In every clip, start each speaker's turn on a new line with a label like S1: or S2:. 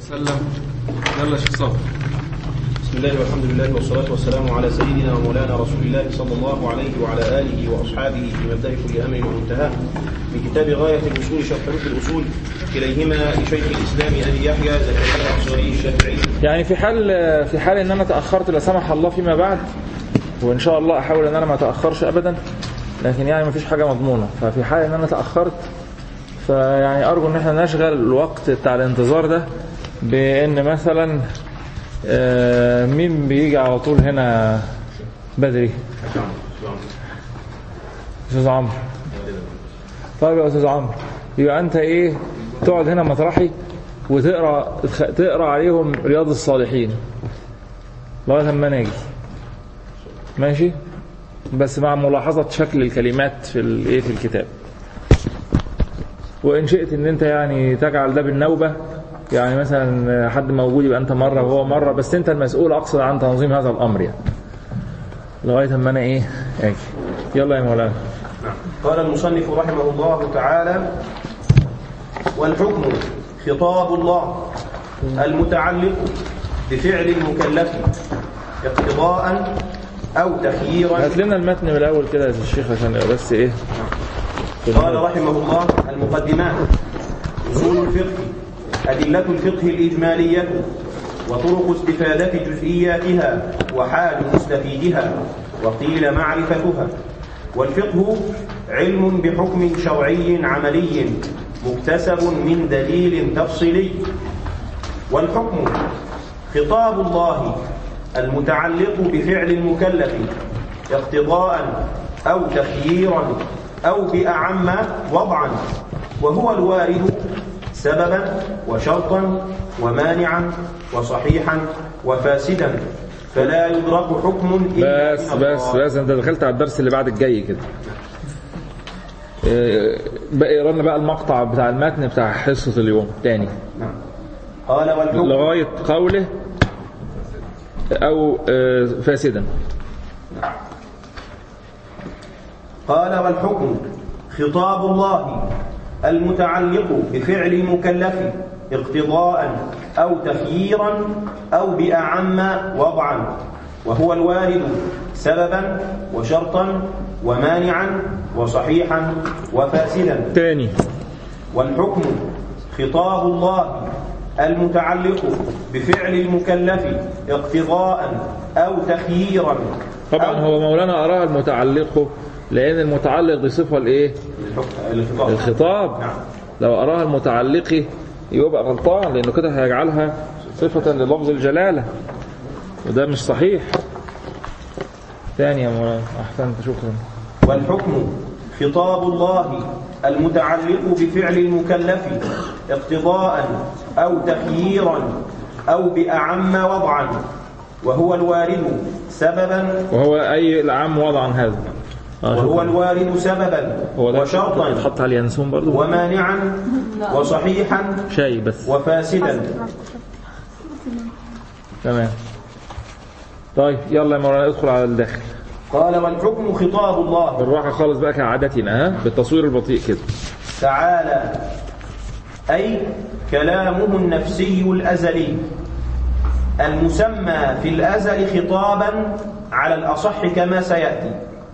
S1: سلم يلا شيخ صبر
S2: بسم الله والحمد لله والصلاة والسلام على سيدنا ومولانا رسول الله صلى الله عليه وعلى آله وأصحابه في مبدأ كل أمر ومنتهى من كتاب غاية الأصول شرح حروف الأصول كليهما لشيخ الإسلام أبي يحيى زكريا الأنصاري الشافعي
S3: يعني في حال في حال ان انا تاخرت لا سمح الله فيما بعد وان شاء الله احاول ان انا ما اتاخرش ابدا لكن يعني ما فيش حاجه مضمونه ففي حال ان انا تاخرت فيعني ارجو ان احنا نشغل الوقت بتاع الانتظار ده بان مثلا آه، مين بيجي على طول هنا بدري استاذ عمرو طيب يا استاذ عمرو يبقى انت ايه تقعد هنا مطرحي وتقرا تقرا عليهم رياض الصالحين لغايه اما انا اجي ماشي بس مع ملاحظه شكل الكلمات في الايه في الكتاب وان شئت ان انت يعني تجعل ده بالنوبه يعني مثلا حد موجود يبقى انت مره وهو مره بس انت المسؤول اقصد عن تنظيم هذا الامر يعني لغايه اما انا ايه اجي يلا يا مولانا
S2: قال المصنف رحمه الله تعالى والحكم خطاب الله المتعلق بفعل المكلف اقتضاء أو تخييرا
S3: هات لنا المتن من الاول كده يا الشيخ عشان يبقى بس ايه
S2: قال رحمه الله المقدمات أصول الفقه أدلة الفقه الإجمالية وطرق استفادة جزئياتها وحال مستفيدها وقيل معرفتها والفقه علم بحكم شرعي عملي مكتسب من دليل تفصيلي والحكم خطاب الله المتعلق بفعل المكلف اقتضاء أو تخييرا أو بأعم وضعا وهو الوارد سببا وشرطا ومانعا وصحيحا وفاسدا فلا يدرك حكم إلا
S3: بس
S2: من
S3: بس
S2: الله.
S3: بس انت دخلت على الدرس اللي بعد الجاي كده إيه، بقى يقرا لنا بقى المقطع بتاع المتن بتاع حصه اليوم تاني
S2: نعم. قال والحكم
S3: لغايه قوله او آه، فاسدا
S2: قال والحكم خطاب الله المتعلق بفعل المكلف اقتضاء أو تخييرا أو بأعم وضعا وهو الوارد سببا وشرطا ومانعا وصحيحا وفاسدا
S3: تاني
S2: والحكم خطاب الله المتعلق بفعل المكلف اقتضاء أو تخييرا
S3: طبعا
S2: أو
S3: هو مولانا أراها المتعلق لأن المتعلق دي صفة الإيه؟
S2: الخطاب
S3: الخطاب
S2: نعم.
S3: لو أراها المتعلق يبقى غلطان لأنه كده هيجعلها صفة للفظ الجلالة وده مش صحيح تاني يا مولانا أحسنت شكرا
S2: والحكم خطاب الله المتعلق بفعل المكلف اقتضاء أو تخييرا أو بأعم وضعا وهو الوارد سببا
S3: وهو أي العام وضعا هذا آه،
S2: وهو
S3: شكراً.
S2: الوارد سببا
S3: هو ده
S2: وشرطا
S3: اتحط على اليانسون برضو
S2: ومانعا وصحيحا
S3: شاي بس
S2: وفاسدا
S3: تمام طيب يلا يا مولانا ادخل على الداخل
S2: قال والحكم خطاب الله
S3: بالراحة خالص بقى كعادتنا ها بالتصوير البطيء كده
S2: تعالى أي كلامه النفسي الأزلي المسمى في الأزل خطابا على الأصح كما سيأتي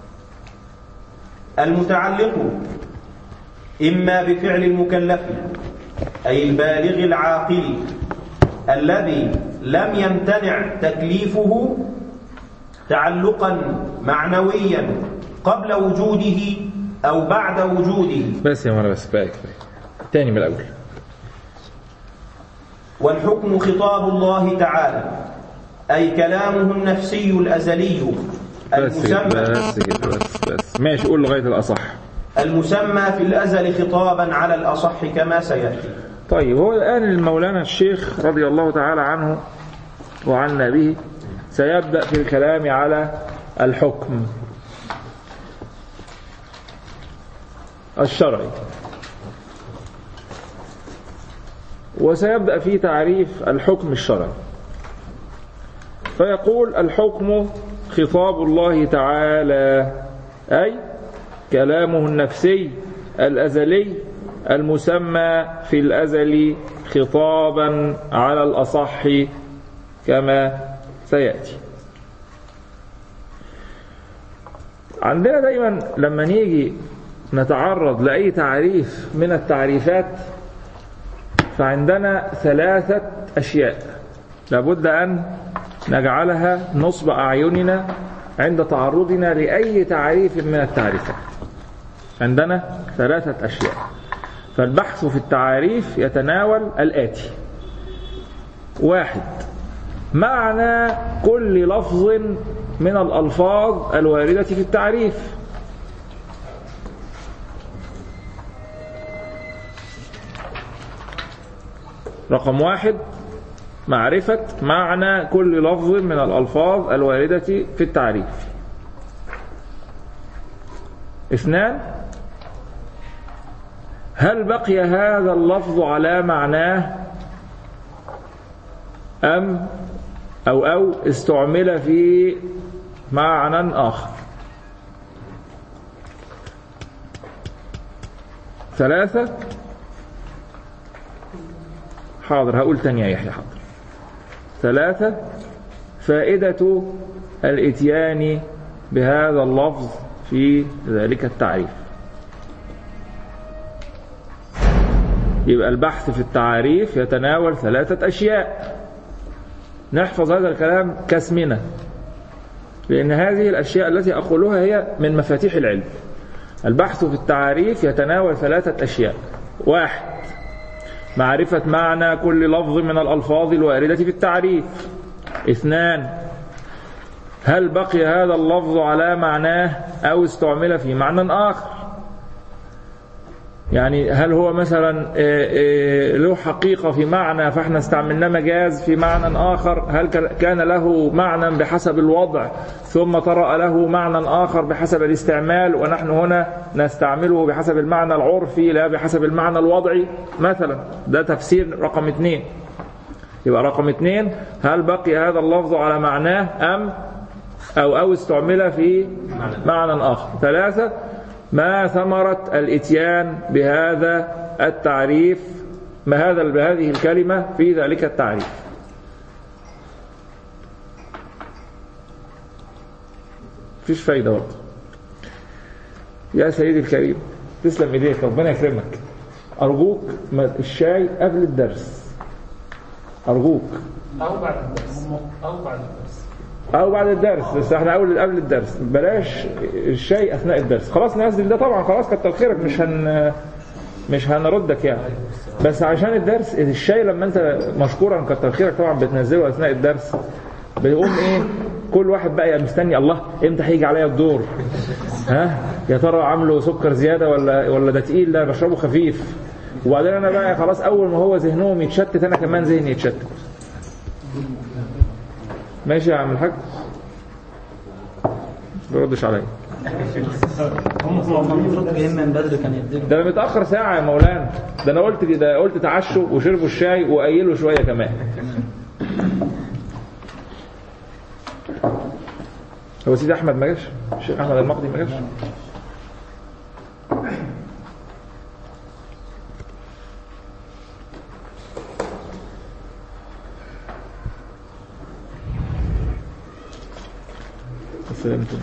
S2: المتعلق إما بفعل المكلف أي البالغ العاقل الذي لم يمتنع تكليفه تعلقا معنويا قبل وجوده أو بعد وجوده
S3: بس يا مولانا بس بقى كفاية تاني من الأول
S2: والحكم خطاب الله تعالى أي كلامه النفسي الأزلي
S3: بس كده
S2: المسمى,
S3: بس كده بس بس ماشي قول لغاية الأصح
S2: المسمى في الأزل خطابا على الأصح كما سيأتي
S3: طيب هو الآن المولانا الشيخ رضي الله تعالى عنه وعنا به سيبدأ في الكلام على الحكم الشرعي وسيبدأ في تعريف الحكم الشرعي فيقول الحكم خطاب الله تعالى أي كلامه النفسي الأزلي المسمى في الأزل خطابا على الأصح كما سيأتي عندنا دايما لما نيجي نتعرض لأي تعريف من التعريفات فعندنا ثلاثة أشياء لابد أن نجعلها نصب أعيننا عند تعرضنا لأي تعريف من التعريفات عندنا ثلاثة أشياء فالبحث في التعاريف يتناول الآتي واحد معنى كل لفظ من الألفاظ الواردة في التعريف رقم واحد معرفة معنى كل لفظ من الألفاظ الواردة في التعريف اثنان هل بقي هذا اللفظ على معناه أم أو أو استعمل في معنى آخر ثلاثة حاضر هقول تاني يا يحيى حاضر ثلاثة فائدة الاتيان بهذا اللفظ في ذلك التعريف يبقى البحث في التعاريف يتناول ثلاثة أشياء نحفظ هذا الكلام كاسمنا لأن هذه الأشياء التي أقولها هي من مفاتيح العلم البحث في التعاريف يتناول ثلاثة أشياء واحد معرفة معنى كل لفظ من الألفاظ الواردة في التعريف اثنان هل بقي هذا اللفظ على معناه أو استعمل في معنى آخر يعني هل هو مثلا له حقيقة في معنى فاحنا استعملناه مجاز في معنى آخر هل كان له معنى بحسب الوضع ثم طرأ له معنى آخر بحسب الاستعمال ونحن هنا نستعمله بحسب المعنى العرفي لا بحسب المعنى الوضعي مثلا ده تفسير رقم اثنين يبقى رقم اثنين هل بقي هذا اللفظ على معناه أم أو أو استعمل في معنى آخر ثلاثة ما ثمرة الاتيان بهذا التعريف ما هذا بهذه الكلمة في ذلك التعريف فيش فايدة برضه يا سيدي الكريم تسلم ايديك ربنا يكرمك أرجوك الشاي قبل الدرس أرجوك
S1: أو بعد الدرس أو بعد الدرس
S3: او بعد الدرس بس احنا اول قبل الدرس بلاش الشاي اثناء الدرس خلاص ننزل ده طبعا خلاص كتر خيرك مش هن مش هنردك يعني بس عشان الدرس الشاي لما انت مشكورا كتر خيرك طبعا بتنزله اثناء الدرس بيقوم ايه كل واحد بقى مستني الله امتى هيجي عليا الدور ها يا ترى عامله سكر زياده ولا ولا ده تقيل ده بشربه خفيف وبعدين انا بقى خلاص اول ما هو ذهنهم يتشتت انا كمان ذهني يتشتت ماشي يا عم الحاج بيردش عليا
S4: المفروض جايين من بدري كان يديك
S3: ده انا متاخر ساعه يا مولانا ده انا قلت ده قلت تعشوا وشربوا الشاي وقيلوا شويه كمان هو سيدي احمد ما جاش الشيخ احمد المقدي ما جاش سلامتكم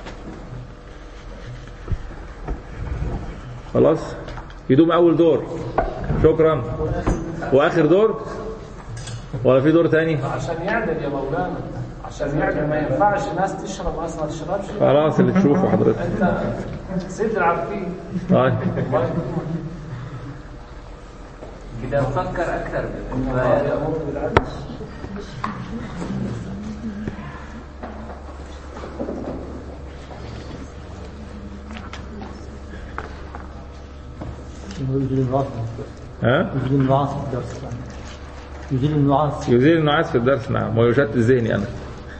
S3: خلاص يدوم اول دور شكرا واخر دور ولا في دور تاني
S1: عشان يعدل يا مولانا عشان يعدل ما ينفعش ناس تشرب اصلا ما تشربش
S3: خلاص اللي تشوفه حضرتك
S1: انت سيد العارفين
S3: طيب
S5: كده نفكر اكثر
S1: الله يامر بالعدل
S4: يزيل النعاس
S3: ها
S4: يزيل النعاس في الدرس يزيل النعاس
S3: يزيل النعاس في الدرس نعم ويشتت ذهني انا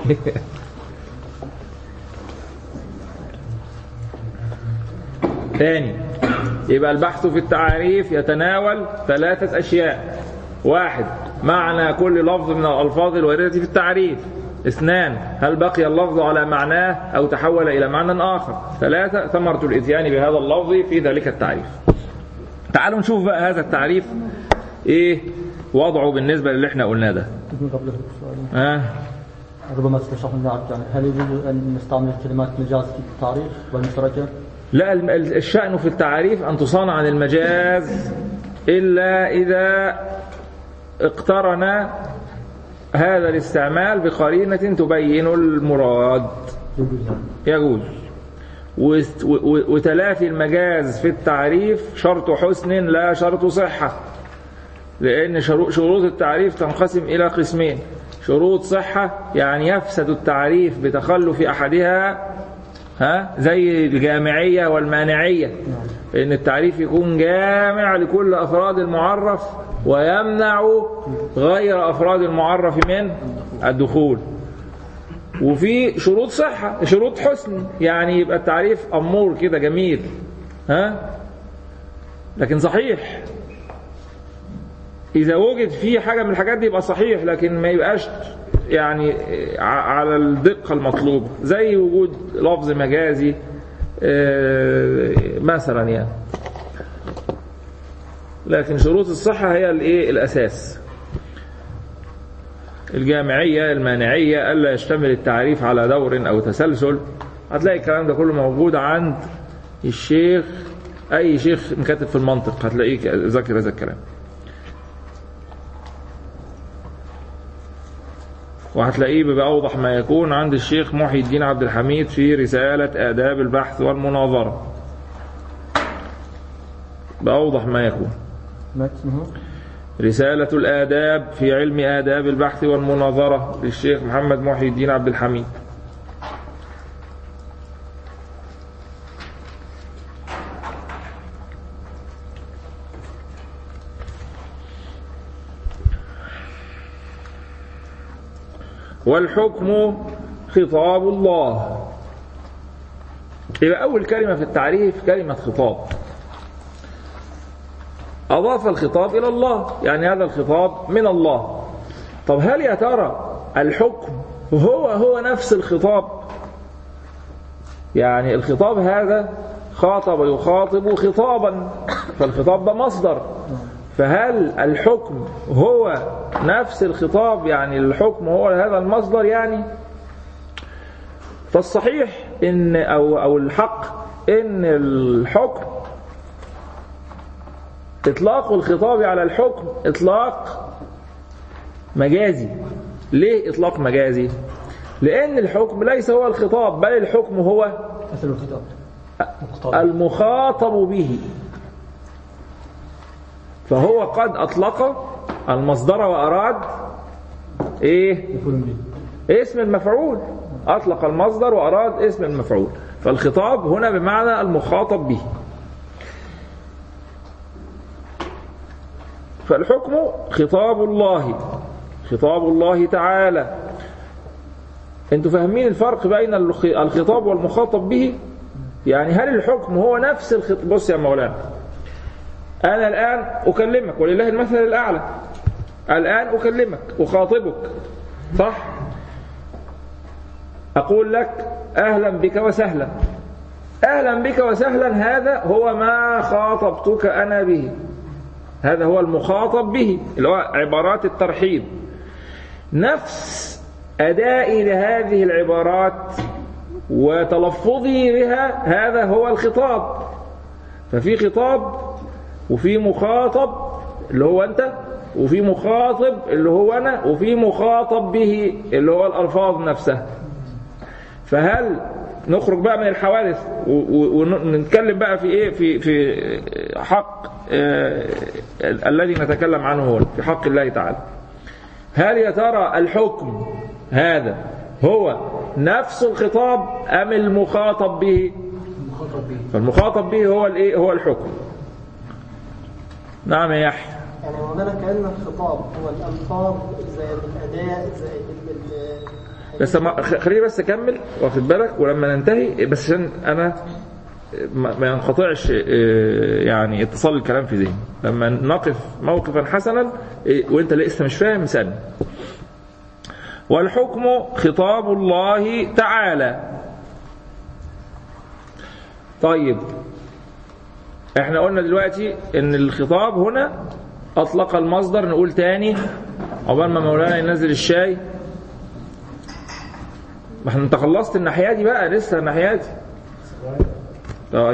S3: ثاني يبقى البحث في التعاريف يتناول ثلاثة أشياء واحد معنى كل لفظ من الألفاظ الواردة في التعريف اثنان هل بقي اللفظ على معناه أو تحول إلى معنى آخر ثلاثة ثمرة الإتيان بهذا اللفظ في ذلك التعريف تعالوا نشوف بقى هذا التعريف إيه وضعه بالنسبة للي احنا قلناه ده
S4: من قبل السؤال
S3: ها
S4: ربما استشرحنا نعرف يعني هل يجوز ان نستعمل كلمات مجاز في التعريف والمشتركه؟
S3: لا الم- الشأن في التعريف أن تصان عن المجاز إلا إذا اقترن هذا الاستعمال بقرينة تبين المراد
S4: يجوز يعني
S3: يجوز وست- و- و- وتلافي المجاز في التعريف شرط حسن لا شرط صحة لأن شرو- شروط التعريف تنقسم إلى قسمين شروط صحة يعني يفسد التعريف بتخلف أحدها ها زي الجامعية والمانعية إن التعريف يكون جامع لكل أفراد المعرف ويمنع غير أفراد المعرف من الدخول وفي شروط صحة شروط حسن يعني يبقى التعريف أمور كده جميل ها لكن صحيح إذا وجد فيه حاجة من الحاجات دي يبقى صحيح لكن ما يبقاش يعني ع- على الدقة المطلوبة زي وجود لفظ مجازي آه، مثلا يعني لكن شروط الصحة هي الايه الأساس الجامعية المانعية ألا يشتمل التعريف على دور أو تسلسل هتلاقي الكلام ده كله موجود عند الشيخ أي شيخ مكاتب في المنطق هتلاقيه ذاكر هذا الكلام وهتلاقيه بأوضح ما يكون عند الشيخ محي الدين عبد الحميد في رسالة آداب البحث والمناظرة بأوضح ما يكون
S4: ما اسمه؟
S3: رسالة الآداب في علم آداب البحث والمناظرة للشيخ محمد محي الدين عبد الحميد والحكم خطاب الله يبقى أول كلمة في التعريف كلمة خطاب أضاف الخطاب إلى الله يعني هذا الخطاب من الله طب هل يا ترى الحكم هو هو نفس الخطاب يعني الخطاب هذا خاطب يخاطب خطابا فالخطاب ده مصدر فهل الحكم هو نفس الخطاب يعني الحكم هو هذا المصدر يعني فالصحيح ان او او الحق ان الحكم اطلاق الخطاب على الحكم اطلاق مجازي ليه اطلاق مجازي لان الحكم ليس هو الخطاب بل الحكم هو
S4: مثل الخطاب مقتضى
S3: المخاطب به فهو قد اطلق المصدر واراد ايه
S4: يكون به
S3: اسم المفعول أطلق المصدر وأراد اسم المفعول فالخطاب هنا بمعنى المخاطب به فالحكم خطاب الله خطاب الله تعالى انتوا فاهمين الفرق بين الخ- الخطاب والمخاطب به يعني هل الحكم هو نفس الخطاب بص يا مولانا أنا الآن أكلمك ولله المثل الأعلى الآن أكلمك أخاطبك صح أقول لك أهلا بك وسهلا أهلا بك وسهلا هذا هو ما خاطبتك أنا به هذا هو المخاطب به اللي هو عبارات الترحيب نفس أدائي لهذه العبارات وتلفظي بها هذا هو الخطاب ففي خطاب وفي مخاطب اللي هو أنت وفي مخاطب اللي هو أنا وفي مخاطب به اللي هو الألفاظ نفسها فهل نخرج بقى من الحوادث و- و- ونتكلم بقى في ايه في في حق آه، الذي نتكلم عنه هنا في حق الله تعالى هل يا ترى الحكم هذا هو نفس الخطاب ام المخاطب به فالمخاطب به هو الايه هو الحكم نعم يا يحيى
S6: يعني مولانا كأن الخطاب هو الألفاظ زائد الأداء زائد ال- ال-
S3: بس ما خ- خليني بس اكمل واخد بالك ولما ننتهي بس عشان انا ما ما ينقطعش آه، يعني اتصال الكلام في ذهني لما نقف موقفا حسنا آه، وانت لسه مش فاهم سألني والحكم خطاب الله تعالى طيب احنا قلنا دلوقتي ان الخطاب هنا أطلق المصدر نقول تاني عقبال ما مولانا ينزل الشاي ما احنا انت خلصت الناحية دي بقى لسه الناحية دي طيب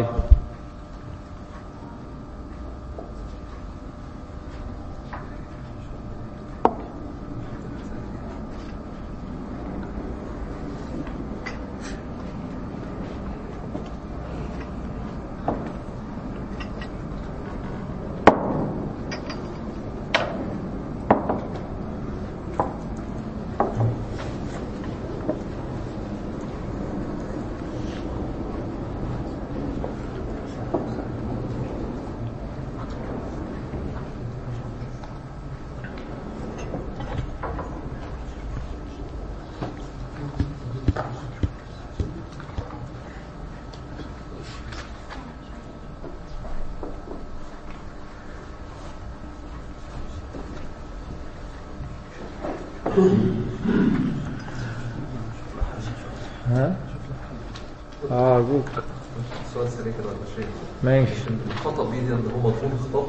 S3: ها اه ارجوك
S7: سؤال سريع كده ولا شيء
S3: ماشي
S7: الخطأ بيدي ان هو مفهوم خطأ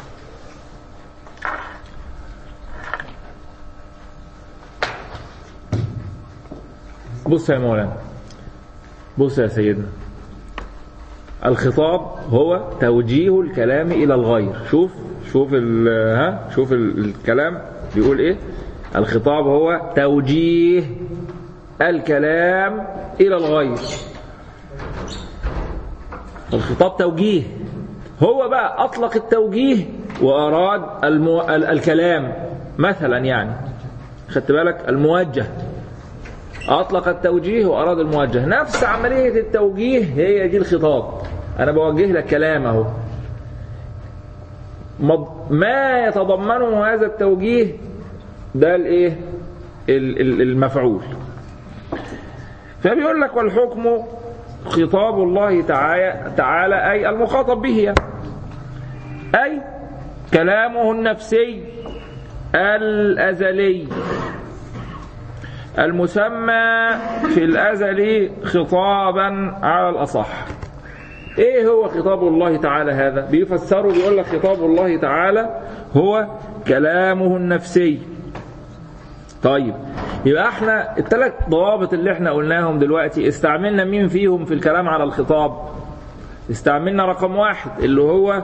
S3: بص يا مولانا بص يا سيدنا الخطاب هو توجيه الكلام الى الغير شوف شوف ال ها شوف ال- الكلام بيقول ايه الخطاب هو توجيه الكلام الى الغير الخطاب توجيه هو بقى اطلق التوجيه واراد المو... ال- الكلام مثلا يعني خدت بالك الموجه أطلق التوجيه وأراد الموجه نفس عملية التوجيه هي دي الخطاب أنا بوجه لك كلام أهو مض- ما يتضمنه هذا التوجيه ده الايه ال- ال- المفعول فبيقول لك والحكم خطاب الله تعالى, تعالى أي المخاطب به يعني. أي كلامه النفسي الأزلي المسمى في الأزل خطابا على الأصح ايه هو خطاب الله تعالى هذا بيفسره بيقول لك خطاب الله تعالى هو كلامه النفسي طيب يبقى احنا الثلاث ضوابط اللي احنا قلناهم دلوقتي استعملنا مين فيهم في الكلام على الخطاب استعملنا رقم واحد اللي هو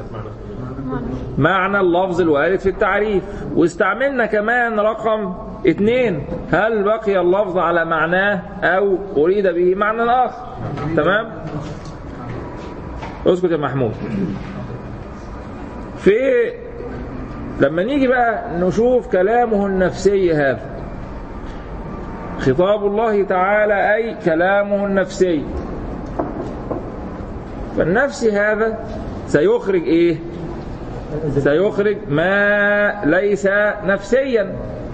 S3: معنى اللفظ الوارد في التعريف واستعملنا كمان رقم اثنين هل بقي اللفظ على معناه او اريد به معنى اخر تمام اسكت يا محمود في لما نيجي بقى نشوف كلامه النفسي هذا خطاب الله تعالى اي كلامه النفسي فالنفس هذا سيخرج ايه سيخرج ما ليس نفسيا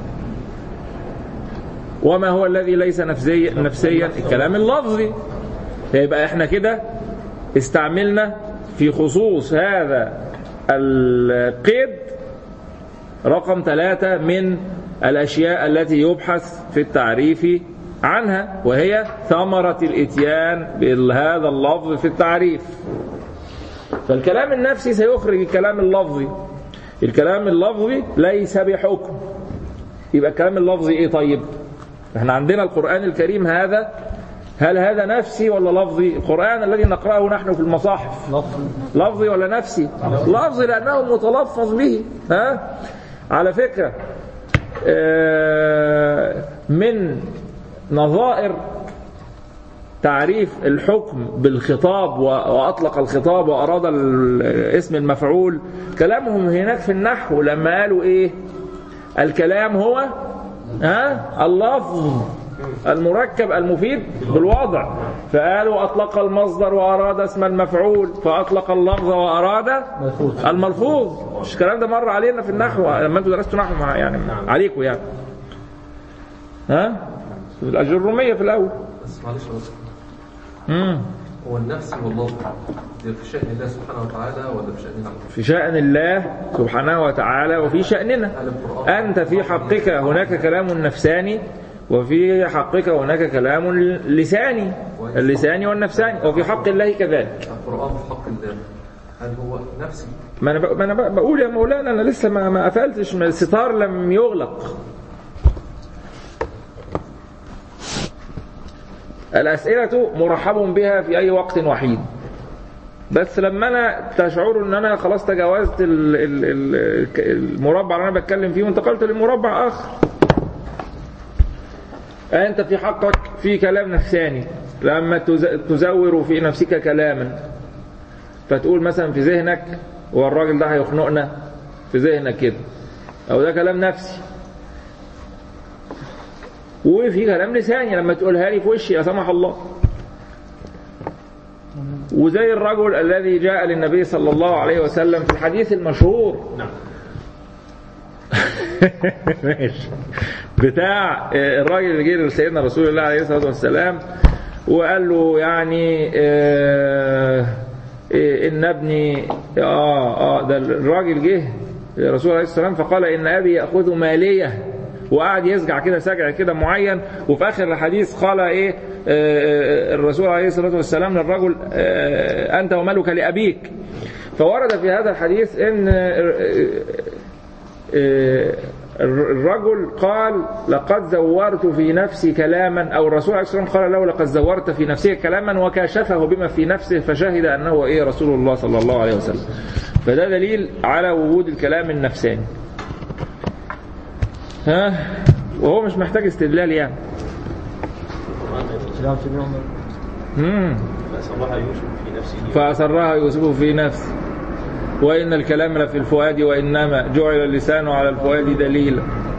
S3: وما هو الذي ليس نفسيا نفسيا الكلام اللفظي يبقى احنا كده استعملنا في خصوص هذا القيد رقم ثلاثة من الأشياء التي يبحث في التعريف عنها وهي ثمرة الإتيان بهذا اللفظ في التعريف فالكلام النفسي سيخرج الكلام اللفظي الكلام اللفظي ليس بحكم يبقى الكلام اللفظي ايه طيب احنا عندنا القرآن الكريم هذا هل هذا نفسي ولا لفظي القرآن الذي نقرأه نحن في المصاحف لفظي ولا نفسي لفظي لأنه متلفظ به ها على فكرة آه، من نظائر تعريف الحكم بالخطاب و- وأطلق الخطاب وأراد ال- اسم المفعول كلامهم هناك في النحو لما قالوا إيه الكلام هو ها اللفظ المركب المفيد بالوضع فقالوا أطلق المصدر وأراد اسم المفعول فأطلق اللفظ وأراد
S4: ملفوظ.
S3: الملفوظ مش الكلام ده مر علينا في النحو لما انتوا درستوا نحو مع يعني عليكم يعني ها في الأجرومية في الأول
S7: بس معلش بس
S3: مم.
S7: هو النفس واللفظ ده في شأن الله سبحانه وتعالى ولا في شأننا؟
S3: في شأن الله سبحانه وتعالى وفي شأننا
S7: هل القرآن
S3: أنت في حقك هناك كلام نفساني وفي حقك هناك كلام لساني اللساني والنفساني وفي حق الله كذلك
S7: القرآن في حق الله هل هو نفسي
S3: ما انا ب- ما انا ب- بقول يا مولانا انا لسه ما ما قفلتش ما الستار لم يغلق الأسئلة مرحب بها في أي وقت وحيد بس لما أنا تشعروا أن أنا خلاص تجاوزت ال- ال- ال- المربع اللي أنا بتكلم فيه وانتقلت لمربع آخر أنت في حقك في كلام نفساني لما تز- تزور في نفسك كلاما فتقول مثلا في ذهنك هو الراجل ده هيخنقنا في ذهنك كده أو ده كلام نفسي وفي كلام لساني لما تقولها لي في وشي لا سمح الله وزي الرجل الذي جاء للنبي صلى الله عليه وسلم في الحديث المشهور
S2: نعم
S3: ماشي بتاع آه، الراجل اللي جه لسيدنا رسول الله عليه الصلاه والسلام وقال له يعني آه آه، ان ابني اه اه ده الراجل جه للرسول عليه الصلاه والسلام فقال ان ابي ياخذ ماليه وقعد يسجع كده سجع كده معين وفي اخر الحديث قال ايه آه، آه، الرسول عليه الصلاه والسلام للرجل آه، انت ومالك لابيك فورد في هذا الحديث ان آه، الرجل قال لقد زورت في نفسي كلاما او الرسول عليه الصلاه والسلام قال له لقد زورت في نفسك كلاما وكاشفه بما في نفسه فشهد انه ايه رسول الله صلى الله عليه وسلم فده دليل على وجود الكلام النفساني ها وهو مش محتاج استدلال يعني
S4: كلام سيدنا عمر
S3: مم.
S2: فأسرها يوسف في نفسه
S3: فأسرها يوسف في نفسه وإن الكلام لفي الفؤاد وإنما جعل اللسان على الفؤاد دليلا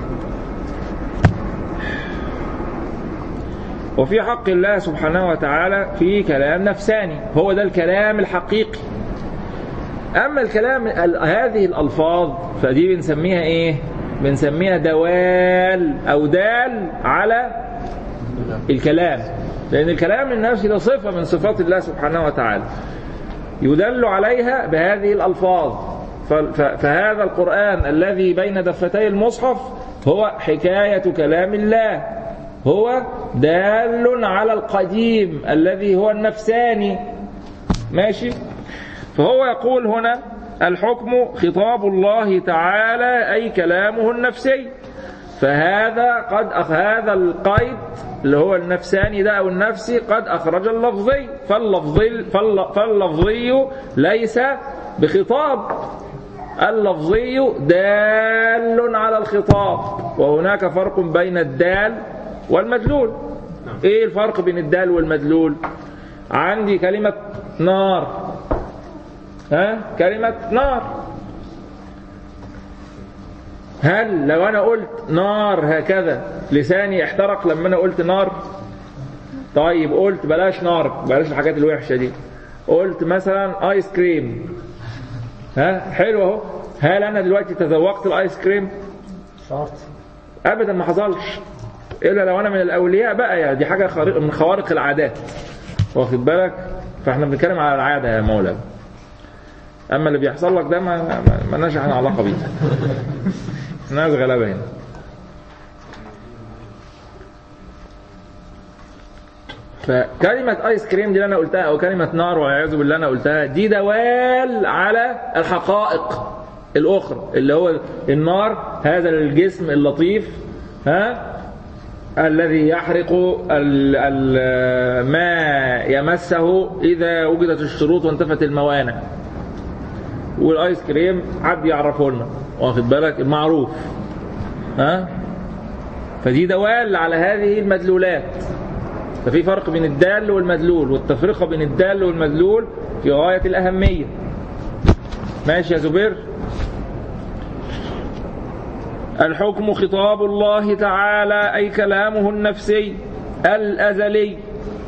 S3: وفي حق الله سبحانه وتعالى في كلام نفساني هو ده الكلام الحقيقي أما الكلام ال- هذه الألفاظ فدي بنسميها إيه بنسميها دوال أو دال على الكلام لأن الكلام النفسي ده صفة من صفات الله سبحانه وتعالى يدل عليها بهذه الألفاظ ف- ف- فهذا القرآن الذي بين دفتي المصحف هو حكاية كلام الله هو دال على القديم الذي هو النفساني ماشي فهو يقول هنا الحكم خطاب الله تعالى أي كلامه النفسي فهذا قد أخ هذا القيد اللي هو النفساني ده أو النفسي قد أخرج اللفظي فاللفظي فال- فاللفظي ليس بخطاب اللفظي دال على الخطاب وهناك فرق بين الدال والمدلول ايه الفرق بين الدال والمدلول عندي كلمة نار ها كلمة نار هل لو انا قلت نار هكذا لساني احترق لما انا قلت نار طيب قلت بلاش نار بلاش الحاجات الوحشة دي قلت مثلا ايس كريم ها حلو اهو هل انا دلوقتي تذوقت الايس كريم
S4: شعرت
S3: ابدا ما حصلش الا لو انا من الاولياء بقى يعني دي حاجه خارق من خوارق العادات واخد بالك فاحنا بنتكلم على العاده يا مولانا اما اللي بيحصل لك ده ما ما- ما لناش احنا علاقه بيه ناس غلابه هنا فكلمة ايس كريم دي اللي انا قلتها او كلمة نار والعياذ بالله انا قلتها دي دوال على الحقائق الاخرى اللي هو النار هذا الجسم اللطيف ها الذي يحرق ال ال ما يمسه اذا وجدت الشروط وانتفت الموانع والايس كريم حد يعرفه لنا واخد بالك المعروف ها فدي دوال على هذه المدلولات ففي فرق بين الدال والمدلول والتفرقة بين الدال والمدلول في غاية الأهمية ماشي يا زبير الحكم خطاب الله تعالى أي كلامه النفسي الأزلي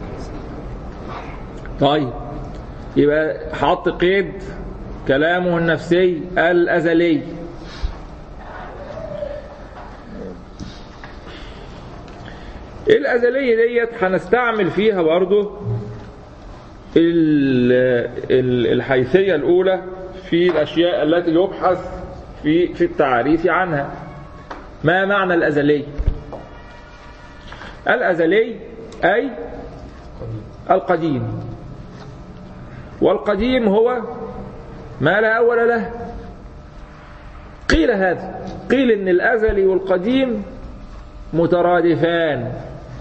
S3: طيب يبقى حط قيد كلامه النفسي الأزلي الأزلية ديت هنستعمل فيها برضو ال- ال- الحيثية الأولى في الأشياء التي يبحث في في التعريف عنها ما معنى الأزلي الأزلي أي القديم والقديم هو ما لا أول له قيل هذا قيل إن الأزلي والقديم مترادفان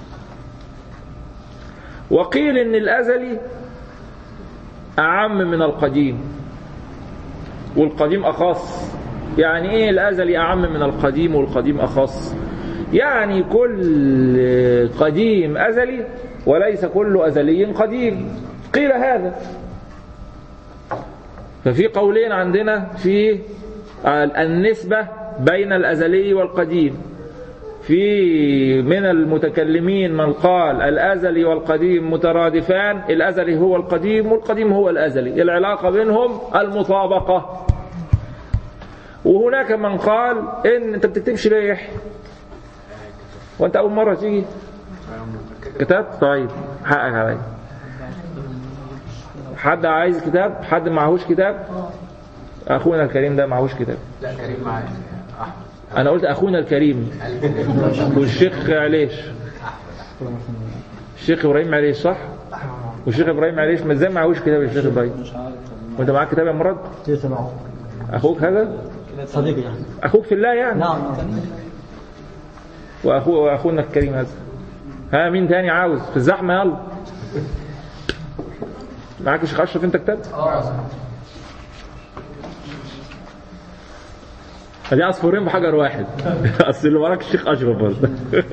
S3: وقيل إن الأزلي أعم من القديم والقديم أخص يعني إيه الأزلي أعم من القديم والقديم أخص يعني كل قديم أزلي وليس كل أزلي قديم قيل هذا ففي قولين عندنا في النسبة بين الأزلي والقديم في من المتكلمين من قال الأزلي والقديم مترادفان الأزلي هو القديم والقديم هو الأزلي العلاقة بينهم المطابقة وهناك من قال إن أنت بتكتبش ليه يا يحيى وأنت أول مرة تيجي كتاب طيب حقك عليا حد عايز كتاب حد معهوش كتاب أخونا الكريم ده معهوش كتاب
S5: لا كريم معايا احمد
S3: أنا قلت أخونا الكريم والشيخ عليش الشيخ إبراهيم عليش صح والشيخ إبراهيم عليش ما ازاي معهوش كتاب الشيخ إبراهيم وأنت معاك كتاب يا مراد
S4: ليس معه
S3: أخوك هذا
S4: صديقي يعني
S3: أخوك في الله يعني
S4: نعم
S3: وأخو وأخونا الكريم هذا ها مين تاني عاوز في الزحمة يلا معاك يا شيخ أشرف أنت كتاب دي عصفورين بحجر واحد اصل اللي وراك الشيخ اشرف برضه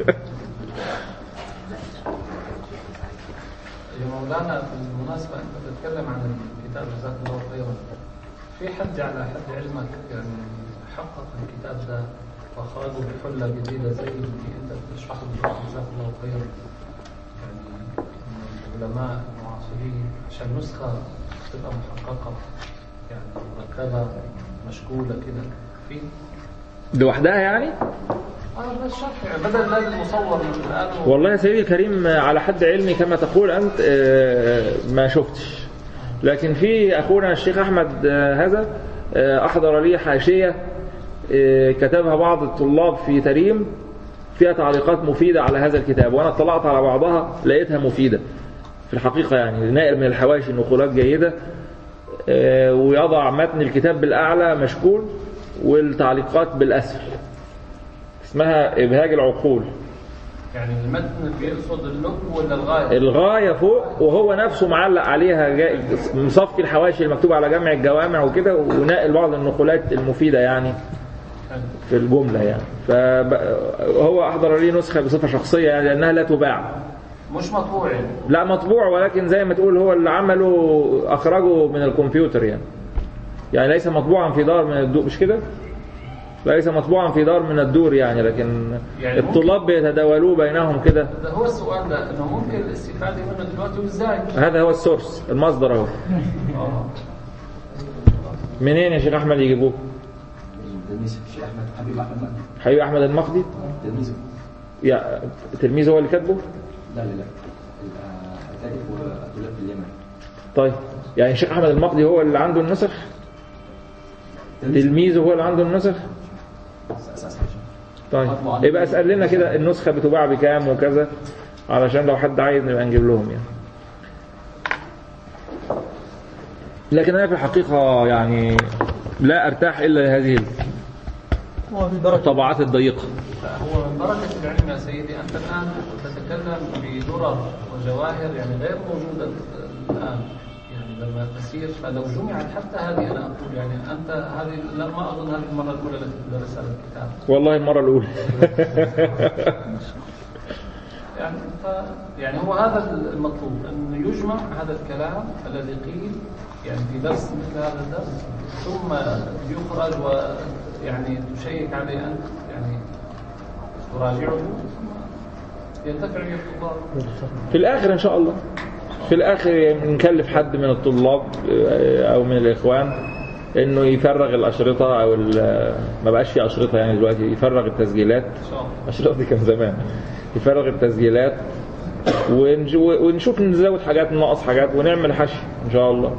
S1: يا مولانا بالمناسبة أنت بتتكلم عن الكتاب جزاك الله خيرا في حد على حد علمك يعني حقق الكتاب ده وخاضه بحلة جديدة زي اللي أنت بتشرحه دلوقتي جزاك الله خيرا يعني من العلماء المعاصرين عشان نسخة تبقى محققة يعني مركبة مشكولة كده في
S3: لوحدها يعني
S1: اه بس شرح يعني بدل لازم مصور من الآن
S3: والله يا سيدي الكريم على حد علمي كما تقول انت آه، ما شفتش لكن في اخونا الشيخ احمد آه، هذا آه، احضر لي حاشيه آه، كتبها بعض الطلاب في تريم فيها تعليقات مفيده على هذا الكتاب وانا اطلعت على بعضها لقيتها مفيده في الحقيقه يعني نائل من الحواشي نقولات جيده آه، ويضع متن الكتاب بالاعلى مشكول والتعليقات بالاسفل اسمها ابهاج العقول
S1: يعني المتن بيقصد اللب ولا الغاية؟
S3: الغاية فوق وهو نفسه معلق عليها جا- مصفي الحواشي المكتوبة على جمع الجوامع وكده وناقل بعض النقولات المفيدة يعني في الجملة يعني فهو أحضر لي نسخة بصفة شخصية يعني لأنها لا تباع
S1: مش مطبوع يعني
S3: لا مطبوع ولكن زي ما تقول هو اللي عمله أخرجه من الكمبيوتر يعني يعني ليس مطبوعا في دار من الدور مش كده؟ ليس مطبوعا في دار من الدور يعني لكن
S1: يعني ممكن-
S3: الطلاب بيتداولوه بينهم كده
S1: ده هو السؤال ده انه ممكن الاستفادة منه دلوقتي وازاي؟
S3: هذا هو السورس المصدر اهو
S1: اه
S3: منين يا شيخ احمد يجيبوه
S8: تلميذ الشيخ احمد حبيب احمد مهدي
S3: حبيب احمد المقدي
S8: تلميذه
S3: يا تلميذه هو اللي كاتبه
S8: لا لا لا الكاتب هو طلاب في اليمن
S3: طيب يعني الشيخ احمد المقدي هو اللي عنده النسخ تلميذه هو اللي عنده النسخ
S8: اساس
S3: طيب يبقى اسال لنا كده النسخه بتباع بكام وكذا علشان لو حد عايز نبقى نجيب لهم يعني لكن انا في الحقيقه يعني لا ارتاح الا لهذه الطبعات الضيقه
S1: هو من بركة العلم يا سيدي أنت الآن تتكلم بدرر وجواهر يعني غير موجودة الآن يعني لما تسير فلو جمعت حتى هذه أنا أقول يعني أنت هذه لا ما أظن هذه المرة الأولى التي تدرس هذا الكتاب
S3: والله المره الاولى
S1: يعني ف يعني هو هذا المطلوب أن يجمع هذا الكلام الذي قيل يعني في درس مثل هذا الدرس ثم يخرج ويعني تشيك عليه أنت يعني تراجعه ثم ينتفع به الطلاب
S3: في الاخر ان شاء الله في الاخر نكلف حد من الطلاب آه، او من الاخوان انه يفرغ الاشرطه او ال- ما بقاش في اشرطه يعني دلوقتي يفرغ التسجيلات
S1: إن شاء الله
S3: الاشرطه دي كان زمان يفرغ التسجيلات ونج- ونشوف نزود حاجات ننقص حاجات ونعمل حشي ان شاء الله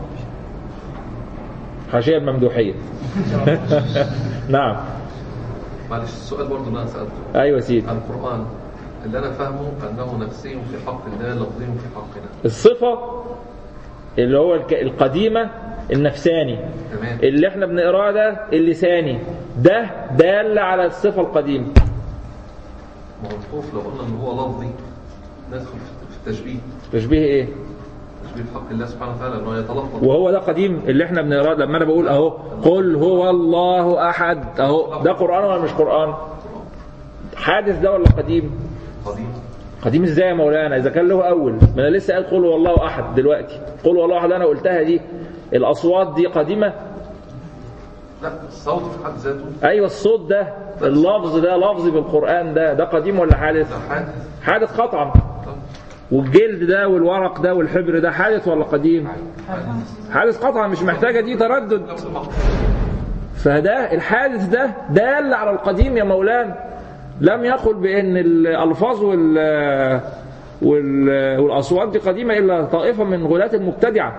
S3: حاشيه الممدوحيه نعم
S7: معلش السؤال برضه اللي انا سالته
S3: ايوه سيدي
S7: القران اللي انا فاهمه انه نفسي في حق الله لفظي في حقنا
S3: الصفة اللي هو الك- القديمة النفساني
S7: تمام
S3: اللي احنا بنقراه ده اللساني ده دال على الصفة القديمة
S7: ما هو الخوف لو قلنا ان هو لفظي ندخل في التشبيه
S3: تشبيه ايه
S7: تشبيه في حق الله سبحانه وتعالى انه يتلفظ
S3: وهو ده قديم اللي احنا بنقراه لما انا بقول اهو قل هو الله احد اهو ده قرآن ولا مش قرآن حادث ده ولا قديم
S7: قديم
S3: قديم ازاي يا مولانا اذا كان له اول ما انا لسه قال قل هو الله احد دلوقتي قل هو الله احد انا قلتها دي الاصوات دي قديمه
S7: لا الصوت في حد ذاته
S3: ايوه الصوت ده اللفظ ده لفظي بالقران ده ده قديم ولا حادث
S7: ده حادث
S3: حادث قطعا
S7: طب
S3: والجلد ده والورق ده والحبر ده حادث ولا قديم حادث قطعا مش محتاجه دي تردد
S7: لفظ المحفوظ
S3: فده الحادث ده دال على القديم يا مولانا لم يقل بان الالفاظ وال وال- والاصوات دي قديمه الا طائفه من غلاة المبتدعه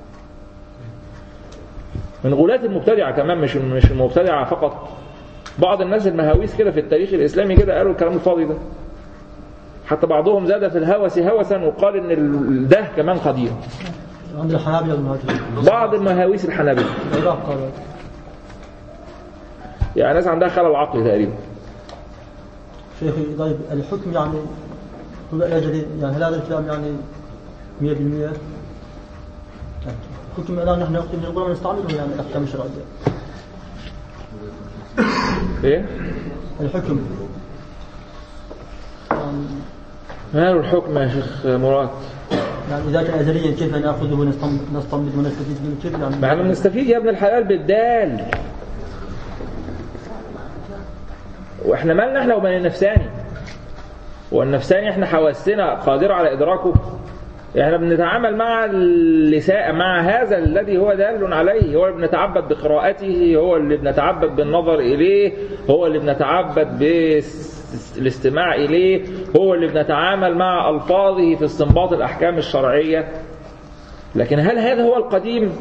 S3: من غلاة المبتدعه كمان مش مش المبتدعه فقط بعض الناس المهاويس كده في التاريخ الاسلامي كده قالوا الكلام الفاضي ده حتى بعضهم زاد في الهوس هوسا وقال ان ال- ده كمان قديم
S4: عند الحنابلة والمهاجرين
S3: بعض المهاويس الحنابلة
S4: العراق قالوا
S3: يعني ناس عندها خلل عقلي تقريبا
S4: شيخي طيب الحكم يعني هو الأجل يعني هل هذا الكلام يعني 100% يعني الحكم الآن نحن نقول نقول نستعمله يعني الأحكام الشرعية
S3: ايه
S4: الحكم يعني
S3: ماله الحكم يا شيخ مراد
S4: يعني إذا كان أزليا كيف نأخذه ونستنبط نستنبط ونستفيد منه كيف يعني
S3: ما احنا بنستفيد يا ابن الحلال بالدال واحنا مالنا احنا وبين النفساني والنفساني احنا حواسنا قادرة على ادراكه احنا بنتعامل مع اللساء مع هذا الذي هو دال عليه هو اللي بنتعبد بقراءته هو اللي بنتعبد بالنظر اليه هو اللي بنتعبد بالاستماع اليه هو اللي بنتعامل مع الفاظه في استنباط الاحكام الشرعيه لكن هل هذا هو القديم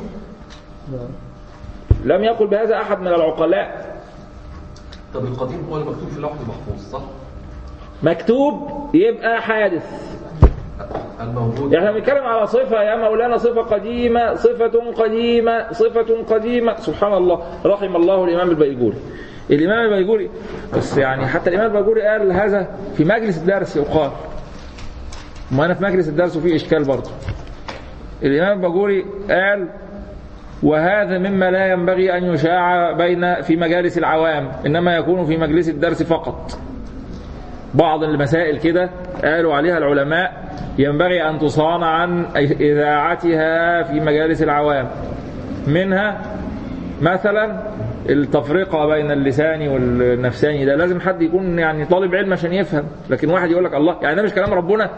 S3: لم يقل بهذا احد من العقلاء
S7: طب القديم هو المكتوب في اللوح المحفوظ صح؟
S3: مكتوب يبقى حادث
S7: الموجود
S3: احنا بنتكلم على صفة يا مولانا صفة قديمة صفة قديمة صفة قديمة سبحان الله رحم الله الإمام البيجوري الإمام البيجوري بس يعني حتى الإمام البيجوري قال هذا في مجلس الدرس يقال ما أنا في مجلس الدرس وفي إشكال برضه الإمام البيجوري قال وهذا مما لا ينبغي أن يشاع بين في مجالس العوام إنما يكون في مجلس الدرس فقط بعض المسائل كده قالوا عليها العلماء ينبغي أن تصان عن إذاعتها في مجالس العوام منها مثلا التفرقة بين اللساني والنفساني ده لازم حد يكون يعني طالب علم عشان يفهم لكن واحد يقول لك الله يعني ده مش كلام ربنا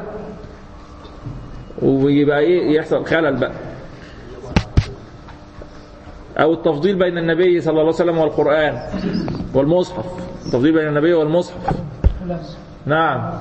S3: ويبقى ايه يحصل خلل بقى او التفضيل بين النبي صلى الله عليه وسلم والقرآن والمصحف التفضيل بين النبي والمصحف نعم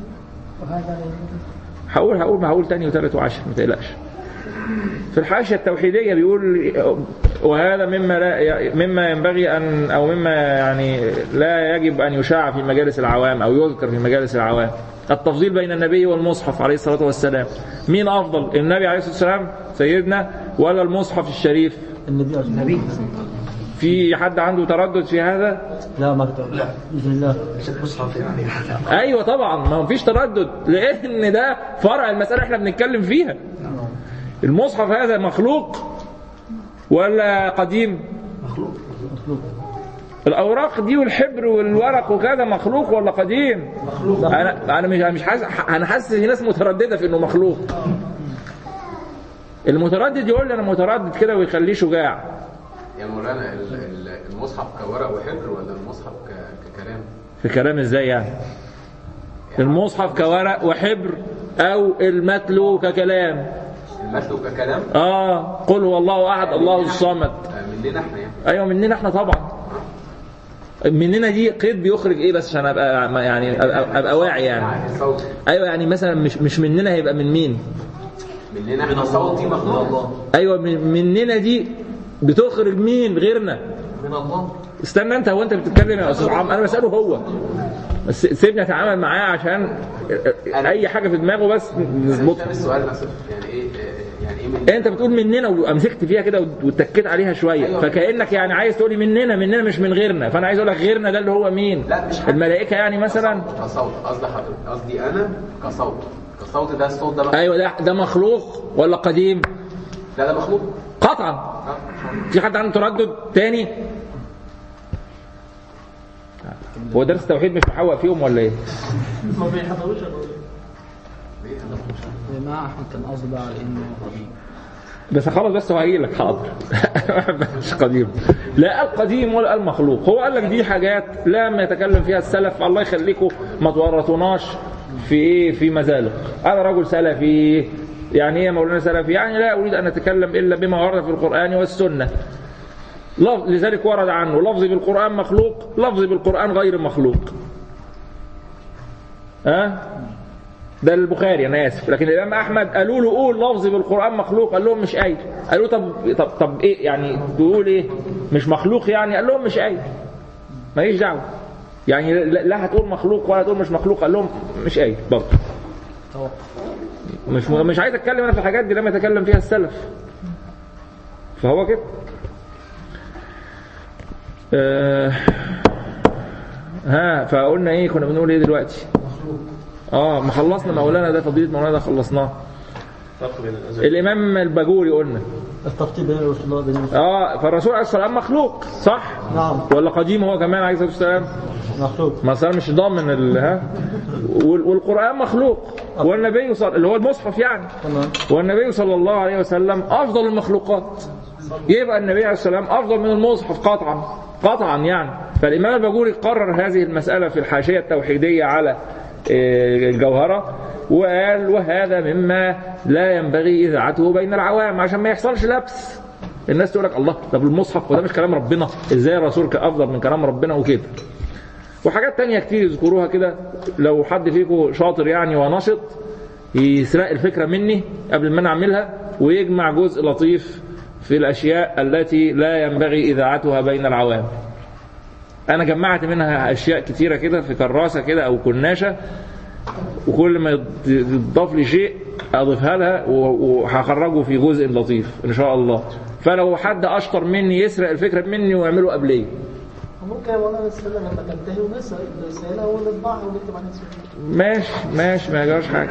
S3: هقول هقول ما هقول تاني وتالت وعشر ما تقلقش في الحاشية التوحيدية بيقول وهذا مما لا مما ينبغي أن أو مما يعني لا يجب أن يشاع في مجالس العوام أو يذكر في مجالس العوام التفضيل بين النبي والمصحف عليه الصلاة والسلام مين أفضل النبي عليه الصلاة والسلام سيدنا ولا المصحف الشريف
S4: النبي النبي
S3: في حد عنده تردد في هذا
S4: لا ما اقدر لا باذن الله
S3: ايوه طبعا ما فيش تردد لان ده فرع المساله احنا بنتكلم فيها المصحف هذا مخلوق ولا قديم
S4: مخلوق
S3: الاوراق دي والحبر والورق وكذا مخلوق ولا قديم مخلوق انا انا مش مش حاسس انا حاسس في ناس متردده في انه مخلوق المتردد يقول لي انا متردد كده ويخليه شجاع
S5: يا مولانا ال- ال- المصحف كورق وحبر ولا المصحف ك- ككلام؟
S3: في كلام ازاي يعني المصحف كورق وحبر او المتلو ككلام
S5: المتلو ككلام
S3: اه قل هو الله احد الله الصمد
S5: آه، مننا احنا يعني
S3: ايوه مننا احنا طبعا مننا دي قيد بيخرج ايه بس عشان ابقى يعني ابقى, أبقى واعي يعني
S5: صوت
S3: ايوه يعني مثلا مش مش مننا هيبقى من مين
S5: مننا احنا صوتي مخلوق
S3: ايوه من مننا دي بتخرج مين غيرنا
S7: من الله
S3: استنى انت هو انت بتتكلم يا استاذ عم انا بساله هو بس سيبني اتعامل معاه عشان اي حاجه في دماغه بس
S5: مش
S3: نظبطها
S5: فاهم السؤال مثلا يعني ايه آه، يعني
S3: انت بتقول مننا وامسكت فيها كده واتكيت عليها شويه
S5: أيوة.
S3: فكانك يعني عايز تقولي مننا مننا مش من غيرنا فانا عايز اقول لك غيرنا ده اللي هو مين
S5: لا، مش حد.
S3: الملائكه يعني مثلا
S5: كصوت قصدي حضرتك قصدي انا كصوت كصوت ده الصوت ده بقى
S3: ايوه ده ده مخلوق ولا قديم
S5: لا ده مخلوق
S3: قطعا
S5: آه.
S3: في حد عنده تردد تاني هو درس التوحيد مش محوق فيهم ولا ايه
S6: ما بيحضروش يا مولانا.
S9: ما احمد كان قصده بقى على انه قديم
S3: بس خلاص بس هو هيجي لك حاضر مش قديم لا القديم ولا المخلوق هو قال لك دي حاجات لم يتكلم فيها السلف الله يخليكم ما تورطوناش في ايه في مزالق انا رجل سلفي يعني ايه يا مولانا سلفي يعني لا اريد ان اتكلم الا بما ورد في القران والسنه لف- لذلك ورد عنه لفظي بالقران مخلوق لفظي بالقران غير مخلوق ها ده البخاري انا اسف لكن الامام احمد قالوا له قول لفظي بالقران مخلوق قال لهم مش قايل قالوا طب طب طب ايه يعني تقول ايه مش مخلوق يعني قال لهم مش قايل ماليش دعوه يعني لا لا هتقول مخلوق ولا تقول مش مخلوق قال لهم مش قايل برضه مش مش عايز اتكلم انا في الحاجات دي لم يتكلم فيها السلف فهو كده آه ها فقلنا ايه كنا بنقول ايه دلوقتي اه ما خلصنا مولانا ده فضيله مولانا ده خلصناه
S2: فرق بين الأزل
S3: الامام الباجوري قلنا
S4: الترتيب بين الرسول الله بين الرسول
S3: اه فالرسول عليه الصلاه والسلام مخلوق صح
S4: نعم
S3: ولا قديم هو كمان عليه الصلاه والسلام
S4: مخلوق
S3: ما أصل مش ضامن ال ها وال- والقران مخلوق والنبي صلى اللي هو المصحف يعني
S4: تمام
S3: والنبي صلى الله عليه وسلم افضل المخلوقات يبقى النبي عليه السلام افضل من المصحف قطعا قطعا يعني فالامام الباجوري قرر هذه المساله في الحاشيه التوحيديه على آه، الجوهره وقال وهذا مما لا ينبغي اذاعته بين العوام عشان ما يحصلش لبس الناس تقول لك الله طب المصحف وده مش كلام ربنا ازاي الرسول كان افضل من كلام ربنا وكده وحاجات تانية كتير يذكروها كده لو حد فيكم شاطر يعني ونشط يسرق الفكرة مني قبل ما انا اعملها ويجمع جزء لطيف في الاشياء التي لا ينبغي اذاعتها بين العوام انا جمعت منها اشياء كتيرة كده في كراسة كده او كناشة وكل ما يض- يضاف لي شيء اضيفها لها و- وهخرجه في جزء لطيف ان شاء الله فلو حد اشطر مني يسرق الفكرة مني ويعمله قبليه
S6: ممكن يا مولانا نستنى لما تنتهي ونسرق الرسالة ونطبعها ونكتب عليها اسمها
S3: ماشي ماشي ما يجراش حاجه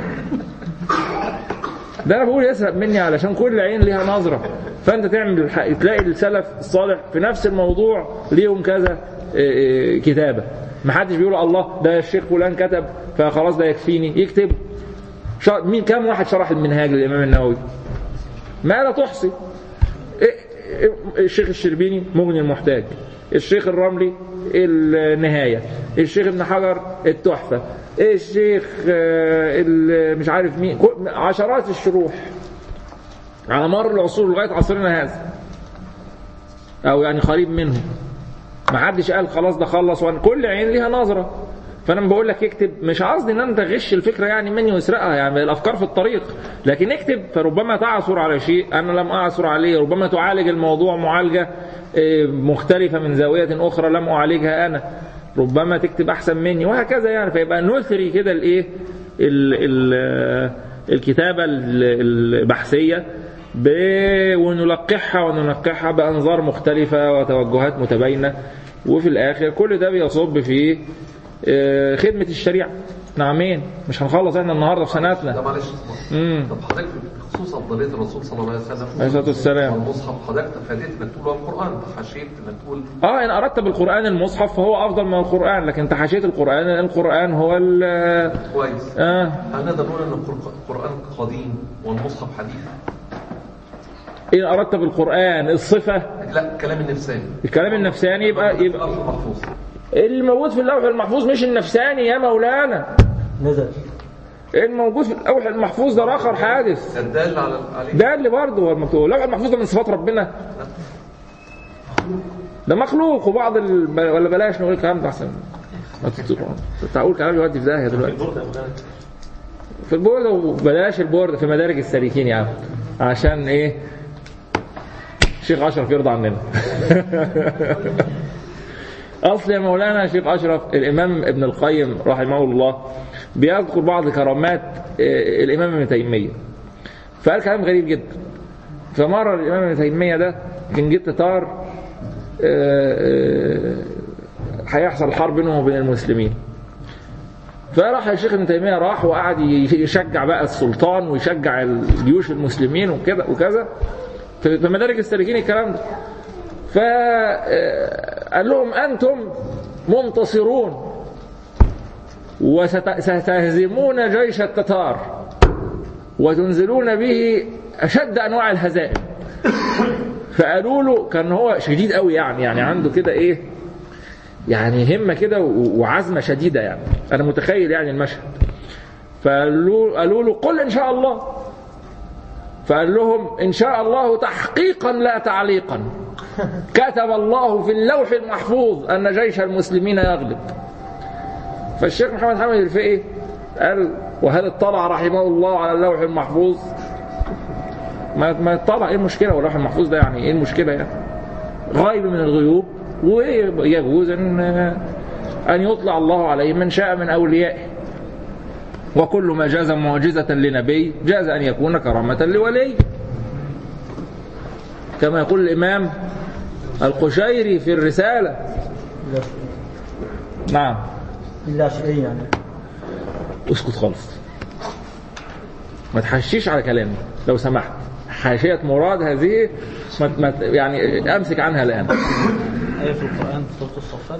S3: ده انا بقول يسرق مني علشان كل عين ليها نظره فانت تعمل الح- تلاقي السلف الصالح في نفس الموضوع ليهم كذا إيه، إيه، كتابه ما حدش بيقول الله ده الشيخ فلان كتب فخلاص ده يكفيني يكتب شا- مين كم واحد شرح المنهاج للامام النووي ما لا تحصي إيه- إيه- الشيخ الشربيني مغني المحتاج الشيخ الرملي النهاية الشيخ ابن حجر التحفة الشيخ آه، ال- مش عارف مين كل- عشرات الشروح على مر العصور لغاية عصرنا هذا أو يعني قريب منه ما حدش قال خلاص ده خلص وان كل عين ليها نظرة فانا بقول لك اكتب مش قصدي ان انت تغش الفكره يعني مني واسرقها يعني الافكار في الطريق لكن اكتب فربما تعثر على شيء انا لم اعثر عليه ربما تعالج الموضوع معالجه آه، مختلفه من زاويه اخرى لم اعالجها انا ربما تكتب احسن مني وهكذا يعني فيبقى نثري كده الايه ال- ال- الكتابه ال- البحثيه ب- ونلقحها وننقحها بانظار مختلفه وتوجهات متباينه وفي الاخر كل ده بيصب في آه، خدمه الشريعه نعمين مش هنخلص احنا النهارده في
S7: ده
S3: سنتنا
S7: معلش
S3: امم
S7: طب حضرتك بخصوص افضليه الرسول صلى الله عليه وسلم
S3: عليه الصلاة والسلام.
S7: والمصحف حضرتك فاديت انك تقول القران تحاشيت انك تقول
S3: اه ان اردت بالقران المصحف فهو افضل من القران لكن تحاشيت القران لأن القران هو ال
S7: كويس
S3: اه
S7: هل نقدر نقول ان القران قديم والمصحف حديث؟
S3: ان اردت بالقران الصفه
S7: لا كلام النفساني
S3: الكلام النفساني يبقى يبقى
S7: الأرض محفوظ
S3: اللي موجود في اللوح المحفوظ مش النفساني يا مولانا
S4: نزل
S3: الموجود في اللوح المحفوظ ده اخر حادث
S7: الدال على عليه
S3: ده اللي برضه هو المكتوب اللوح المحفوظ ده من صفات ربنا ده مخلوق وبعض ال... ولا بلاش نقول الكلام ده احسن ما تت- تقول كلام يودي في داهيه دلوقتي
S2: البردة يا مولانا.
S3: في البورد وبلاش البورد في مدارج السالكين يا عم عشان ايه شيخ اشرف يرضى عننا اصل يا مولانا شيخ اشرف الامام ابن القيم رحمه الله بيذكر بعض كرامات آه، الامام ابن تيميه فقال كلام غريب جدا فمرة الإمام ابن تيمية ده كان جه تتار آه، آه، هيحصل حرب بينهم وبين المسلمين فراح الشيخ ابن تيمية راح وقعد يشجع بقى السلطان ويشجع الجيوش المسلمين وكده وكذا في في مدارج السالكين الكلام ده فقال لهم أنتم منتصرون وستهزمون جيش التتار وتنزلون به أشد أنواع الهزائم فقالوا له كان هو شديد قوي يعني يعني عنده كده إيه يعني همة كده و- وعزمة شديدة يعني أنا متخيل يعني المشهد فقالوا قالوا له قل إن شاء الله فقال لهم إن شاء الله تحقيقا لا تعليقا كتب الله في اللوح المحفوظ أن جيش المسلمين يغلب فالشيخ محمد حامد الفقي قال وهل اطلع رحمه الله على اللوح المحفوظ ما ما اطلع ايه المشكله واللوح المحفوظ ده يعني ايه المشكله يعني غيب من الغيوب ويجوز ان ان يطلع الله عليه من شاء من اوليائه وكل ما جاز معجزة لنبي جاز أن يكون كرامة لولي كما يقول الإمام القشيري في الرسالة نعم
S4: إلا شيء يعني
S3: اسكت خالص ما تحشيش على كلامي لو سمحت حاشية مراد هذه ما ما يعني أمسك عنها الآن
S9: آية في القرآن في سورة الصفات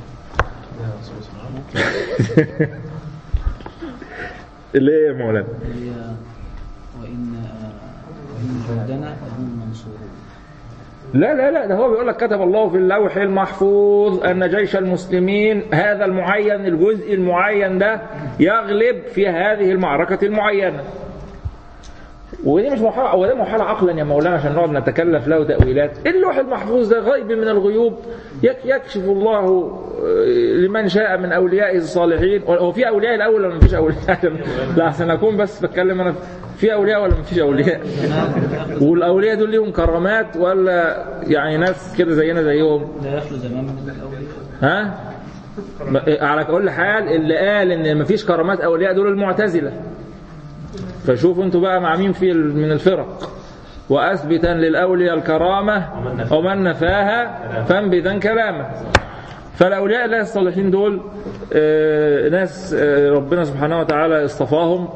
S3: اللي ايه يا مولانا
S9: اللي هي وإن وإن جندنا لهم منصورون
S3: لا لا لا ده هو بيقول لك كتب الله في اللوح المحفوظ ان جيش المسلمين هذا المعين الجزء المعين ده يغلب في هذه المعركه المعينه. ودي مش محالة هو ده محالة عقلا يا مولانا عشان نقعد نتكلف له تأويلات اللوح المحفوظ ده غيب من الغيوب يك- يكشف الله آه، لمن شاء من أوليائه الصالحين هو في أولياء الأول ولا ما فيش أولياء لا عشان أكون بس بتكلم أنا في أولياء ولا ما فيش أولياء والأولياء دول ليهم كرامات ولا يعني ناس كده زينا زيهم
S9: لا يخلو زمان من الأولياء
S3: ها ما- على كل حال اللي قال ان مفيش كرامات اولياء دول المعتزله فشوفوا انتوا بقى مع مين في ال- من الفرق واثبتا للاولياء الكرامه ومن نفاها فانبذا كلامه فالاولياء الله الصالحين دول آه، ناس آه، ربنا سبحانه وتعالى اصطفاهم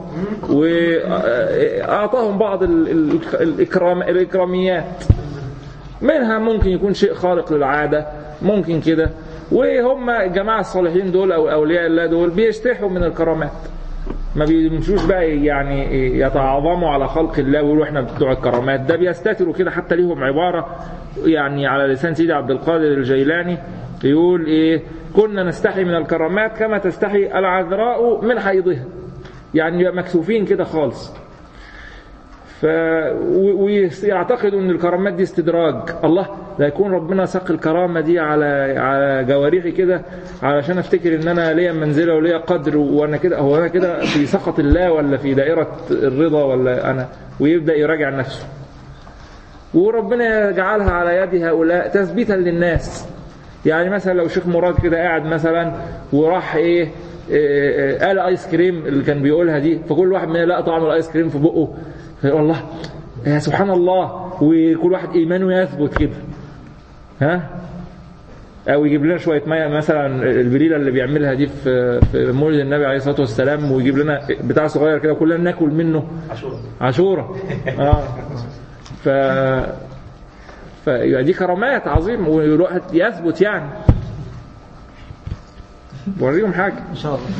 S3: واعطاهم بعض ال- ال- الاكرام الاكراميات منها ممكن يكون شيء خارق للعادة ممكن كده وهم الجماعة الصالحين دول أو أولياء الله دول بيستحوا من الكرامات ما بيمشوش بقى يعني يتعاظموا على خلق الله ويقولوا احنا بتوع الكرامات ده بيستتروا كده حتى ليهم عبارة يعني على لسان سيدي عبد القادر الجيلاني يقول ايه كنا نستحي من الكرامات كما تستحي العذراء من حيضها يعني مكسوفين كده خالص ف و- ويعتقدوا ان الكرامات دي استدراج الله لا يكون ربنا ساق الكرامه دي على على جوارحي كده علشان افتكر ان انا ليا منزله وليا قدر وانا كده هو انا كده في سخط الله ولا في دائره الرضا ولا انا ويبدا يراجع نفسه وربنا يجعلها على يد هؤلاء تثبيتا للناس يعني مثلا لو شيخ مراد كده قاعد مثلا وراح ايه إيه، إيه، قال ايس كريم اللي كان بيقولها دي فكل واحد منا لقى طعم الايس كريم في بقه فيقول الله يا سبحان الله وكل واحد ايمانه يثبت كده ها او يجيب لنا شويه ميه مثلا البليله اللي بيعملها دي في في مولد النبي عليه الصلاه والسلام ويجيب لنا بتاع صغير كده كلنا ناكل منه عاشوره عاشوره اه ف فيبقى دي كرامات عظيمه والواحد يثبت يعني وريهم حاجه
S4: إن شاء الله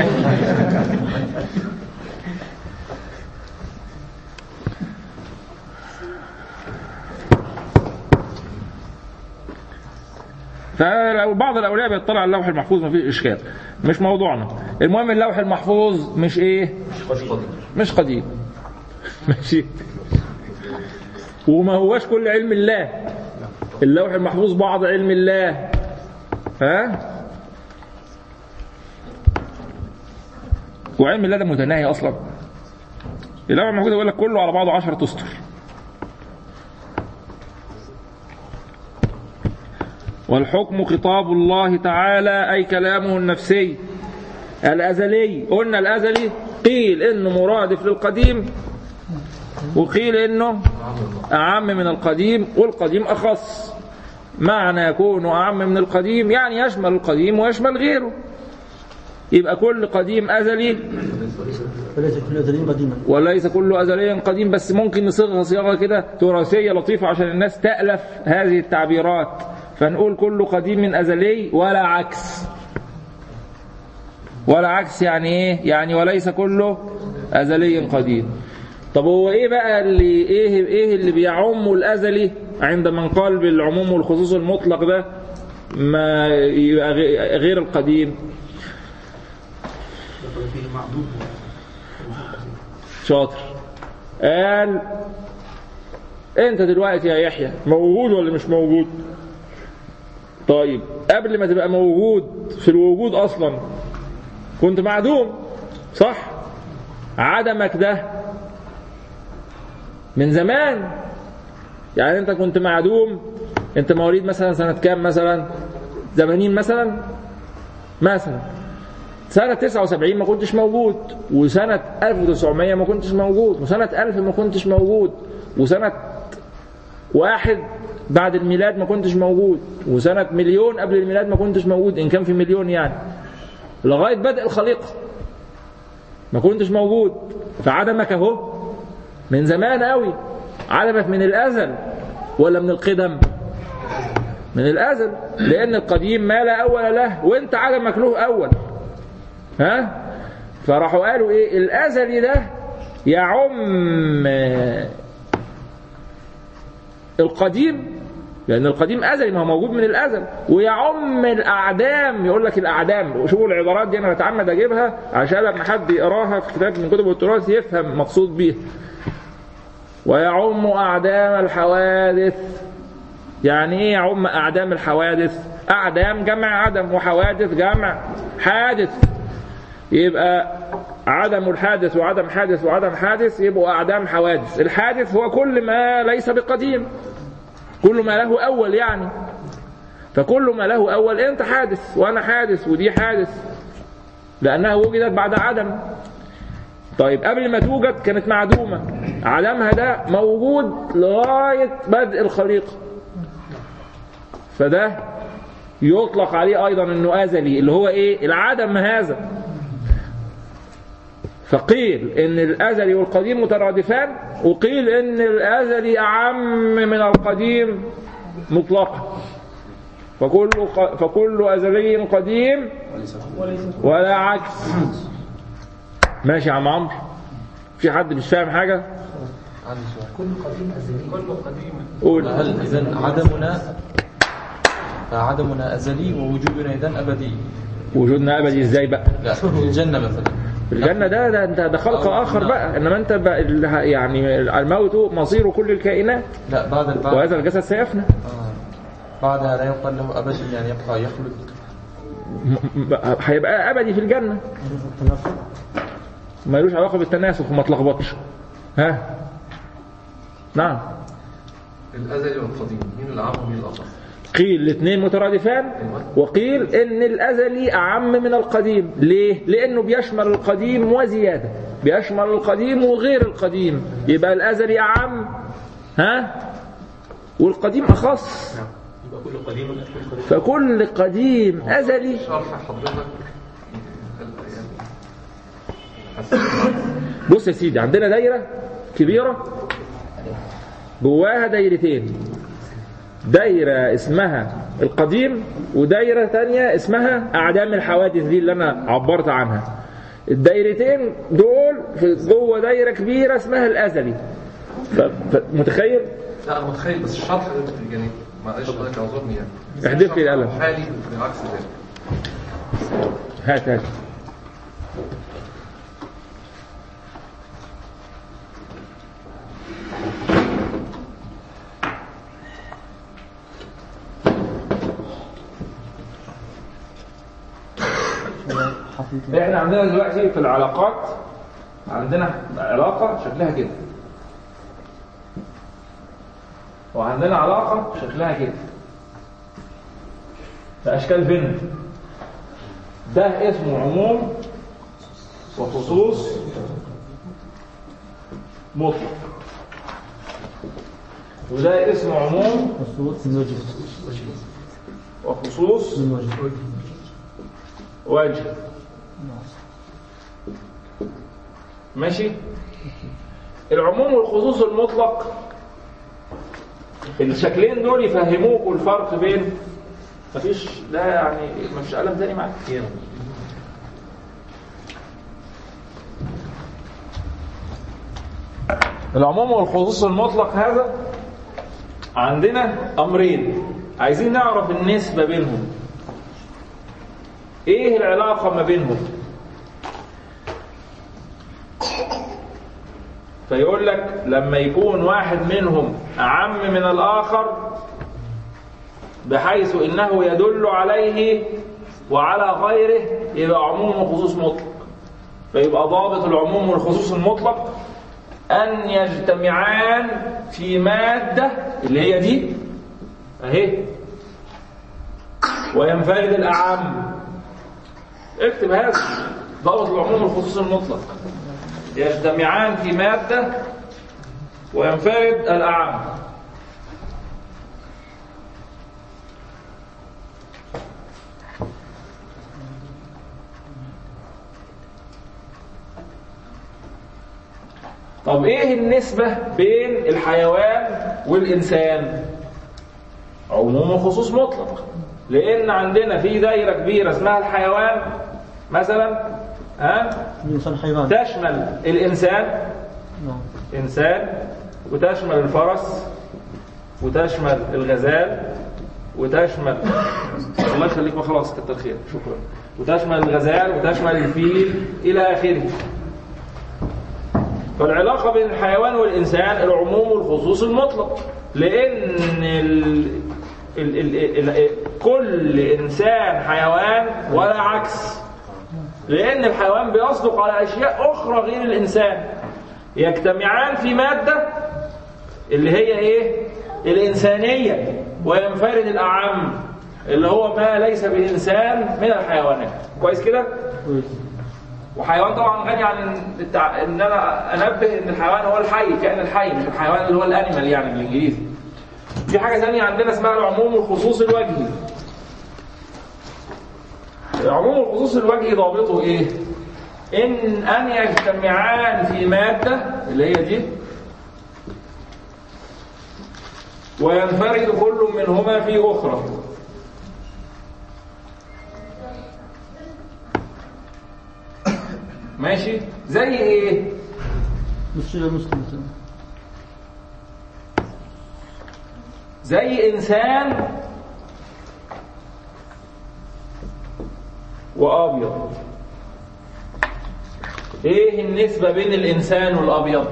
S3: فلو بعض الاولياء بيطلع على اللوح المحفوظ ما فيش اشكال مش موضوعنا المهم اللوح المحفوظ مش ايه مش قديم ماشي وما هوش كل علم الله اللوح المحفوظ بعض علم الله ها وعلم الله ده متناهي اصلا اللوح المحفوظ يقول لك كله على بعضه 10 اسطر والحكم خطاب الله تعالى أي كلامه النفسي الأزلي قلنا الأزلي قيل إنه مرادف للقديم وقيل إنه أعم من القديم والقديم أخص معنى يكون أعم من القديم يعني يشمل القديم ويشمل غيره يبقى كل قديم أزلي
S4: وليس كل أزلي قديما
S3: وليس كل أزلي قديم بس ممكن نصيغها صياغة كده تراثية لطيفة عشان الناس تألف هذه التعبيرات فنقول كل قديم من أزلي ولا عكس ولا عكس يعني ايه يعني وليس كله أزلي قديم طب هو ايه بقى اللي ايه ايه اللي بيعم الأزلي عند من قال بالعموم والخصوص المطلق ده ما يبقى غي- غير القديم شاطر قال انت دلوقتي يا يحيى موجود ولا مش موجود طيب قبل ما تبقى موجود في الوجود اصلا كنت معدوم صح عدمك ده من زمان يعني انت كنت معدوم انت مواليد مثلا سنة كام مثلا 80 مثلا مثلا سنة 79 ما كنتش موجود وسنة 1900 ما كنتش موجود وسنة 1000 ما كنتش موجود وسنة واحد بعد الميلاد ما كنتش موجود وسنة مليون قبل الميلاد ما كنتش موجود إن كان في مليون يعني لغاية بدء الخليقة ما كنتش موجود فعدمك أهو من زمان قوي عدمك من الأزل ولا من القدم من الأزل لأن القديم ما لا أول له وأنت عدمك له أول ها فراحوا قالوا ايه الازلي ده يعم القديم لان القديم ازلي ما هو موجود من الازل ويعم الاعدام يقول لك الاعدام شوفوا العبارات دي انا بتعمد اجيبها عشان لما حد يقراها في كتاب من كتب التراث يفهم مقصود بيها ويعم اعدام الحوادث يعني ايه يعم اعدام الحوادث اعدام جمع عدم وحوادث جمع حادث يبقى عدم الحادث وعدم حادث وعدم حادث يبقوا أعدام حوادث الحادث هو كل ما ليس بقديم كل ما له أول يعني فكل ما له أول أنت حادث وأنا حادث ودي حادث لأنها وجدت بعد عدم طيب قبل ما توجد كانت معدومة عدمها ده موجود لغاية بدء الخليقة فده يطلق عليه أيضا أنه أزلي اللي هو إيه العدم هذا فقيل ان الازلي والقديم مترادفان وقيل ان الازلي اعم من القديم مطلقا فكل فكل ازلي قديم ولا عكس ماشي يا عم عمرو في حد مش فاهم حاجه قول
S10: هل إذن عدمنا فعدمنا أزلي ووجودنا إذن أبدي
S3: وجودنا ابدي ازاي بقى
S10: لا في الجنة مثلا
S3: الجنة ده ده انت ده خلق
S10: آه،
S3: اخر
S10: نعم.
S3: بقى انما انت بقى ال- يعني الموت مصير كل الكائنات
S10: لا بعد البعث
S3: وهذا الجسد سيفنى
S10: آه. بعدها لا يقال له أبدي يعني يبقى يخلد
S3: م- م- هيبقى ابدي في الجنة ملوش علاقة بالتناسخ وما تلخبطش ها نعم
S7: الازلي والقديم مين الاعم ومين الاخص؟
S3: قيل الاثنين مترادفان وقيل ان الازلي اعم من القديم ليه لانه بيشمل القديم وزياده بيشمل القديم وغير القديم يبقى الازلي اعم ها والقديم اخص فكل قديم ازلي
S7: شرح حضرتك
S3: بص يا سيدي عندنا دايره كبيره جواها دايرتين دايرة اسمها القديم ودايرة تانية اسمها أعدام الحوادث دي اللي أنا عبرت عنها الدايرتين دول في جوه دايرة كبيرة اسمها الأزلي ف- ف- متخيل
S7: لا انا متخيل بس الشرح يعني معلش حضرتك اعذرني يعني
S3: احذف لي القلم.
S7: حالي في عكس ذلك
S3: هات هات احنا عندنا دلوقتي في العلاقات عندنا علاقة شكلها كده وعندنا علاقة شكلها كده ده أشكال فين ده اسمه عموم وخصوص مطلق وده اسم عموم
S4: خصوص من وجه
S3: وخصوص
S4: من وجه
S3: وجه ماشي العموم والخصوص المطلق الشكلين دول يفهموكوا الفرق بين مفيش لا يعني مفيش قلم تاني معاك العموم والخصوص المطلق هذا عندنا امرين عايزين نعرف النسبة بينهم ايه العلاقة ما بينهم فيقول لك لما يكون واحد منهم أعم من الآخر بحيث إنه يدل عليه وعلى غيره يبقى عموم وخصوص مطلق فيبقى ضابط العموم والخصوص المطلق أن يجتمعان في مادة اللي هي دي أهي وينفرد الأعم اكتب هذا ضابط العموم والخصوص المطلق يجتمعان في مادة وينفرد الأعم طب ايه النسبة بين الحيوان والإنسان عموم وخصوص مطلق لأن عندنا في دايرة كبيرة اسمها الحيوان مثلا ها
S4: الإنسان حيوان
S3: تشمل الإنسان
S4: نعم
S3: إنسان وتشمل الفرس وتشمل الغزال وتشمل الله يخليك خلاص كتر خير شكرا وتشمل الغزال وتشمل الفيل إلى آخره فالعلاقة بين الحيوان والإنسان العموم والخصوص المطلق لأن ال... ال... ال... ال... كل إنسان حيوان ولا عكس لأن الحيوان بيصدق على أشياء أخرى غير الإنسان يجتمعان في مادة اللي هي إيه؟ الإنسانية وينفرد الأعم اللي هو ما ليس بالإنسان من الحيوانات كويس كده؟
S4: كويس
S3: وحيوان طبعا غني عن التع... ان انا انبه ان الحيوان هو الحي كائن الحي مش الحيوان اللي هو الانيمال يعني بالانجليزي في حاجه ثانيه عندنا اسمها العموم والخصوص الوجهي العموم والخصوص الوجهي ضابطه ايه ان ان يجتمعان في ماده اللي هي دي وينفرد كل منهما في اخرى ماشي زي ايه
S4: مسلم مسلم مثلا
S3: زي انسان وابيض ايه النسبة بين الانسان والابيض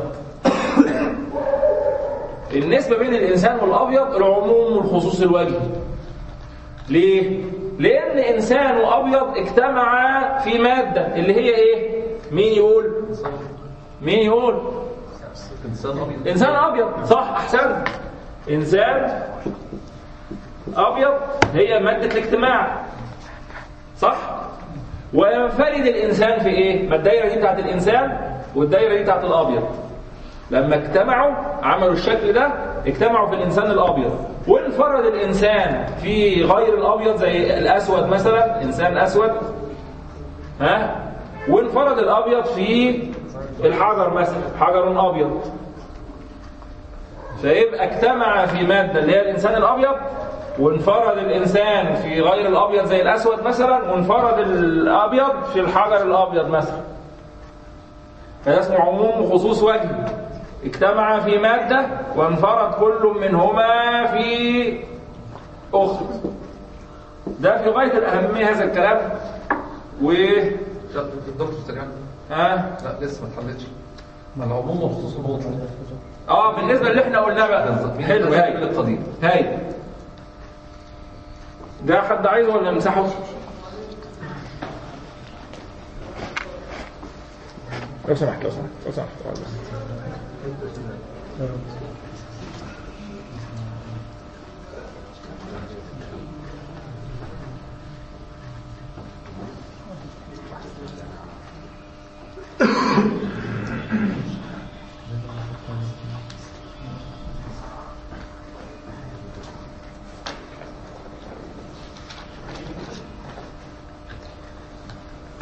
S3: النسبة بين الانسان والابيض العموم والخصوص الوجهي ليه لان انسان وابيض اجتمعا في مادة اللي هي ايه مين يقول مين يقول
S7: إنسان أبيض
S3: انسان ابيض صح احسنت انسان ابيض هي ماده الاجتماع صح وينفرد الانسان في ايه ما الدايره دي بتاعت الانسان والدايره دي بتاعت الابيض لما اجتمعوا عملوا الشكل ده اجتمعوا في الانسان الابيض وانفرد الانسان في غير الابيض زي الاسود مثلا انسان اسود ها وانفرد الابيض في الحجر مثلا حجر ابيض فيبقى اجتمع في مادة اللي هي الإنسان الأبيض وانفرد الإنسان في غير الأبيض زي الأسود مثلا وانفرد الأبيض في الحجر الأبيض مثلا فده اسمه عموم وخصوص وجهي اجتمع في مادة وانفرد كل منهما في أخرى ده في غاية الأهمية هذا الكلام و
S7: الدكتور سريعا
S3: ها
S7: لا لسه ما اتحلتش العموم والخصوص المطلق
S3: اه بالنسبة اللي احنا قلناه بقى حلو هاي
S7: القديم
S3: هاي ده حد عايزه ولا نمسحه لو سمحت لو سمحت لو سمحت تعال بس.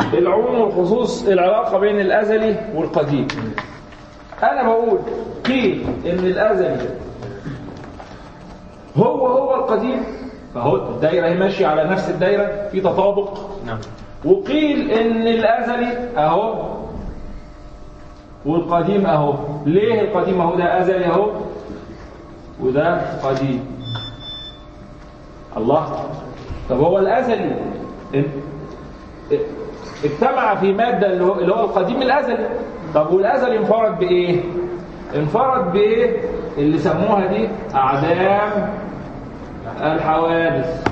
S3: العموم والخصوص العلاقة بين الأزلي والقديم أنا بقول قيل إن الأزلي هو هو القديم فهو الدايرة هي ماشية على نفس الدايرة في تطابق
S2: نعم
S3: وقيل إن الأزلي أهو والقديم أهو ليه القديم أهو ده أزلي أهو وده قديم الله طب هو الأزلي ان- اجتمع في مادة اللي هو اللي هو القديم الأزلي طب والأزلي انفرد بإيه؟ انفرد بإيه؟ اللي سموها دي أعدام الحوادث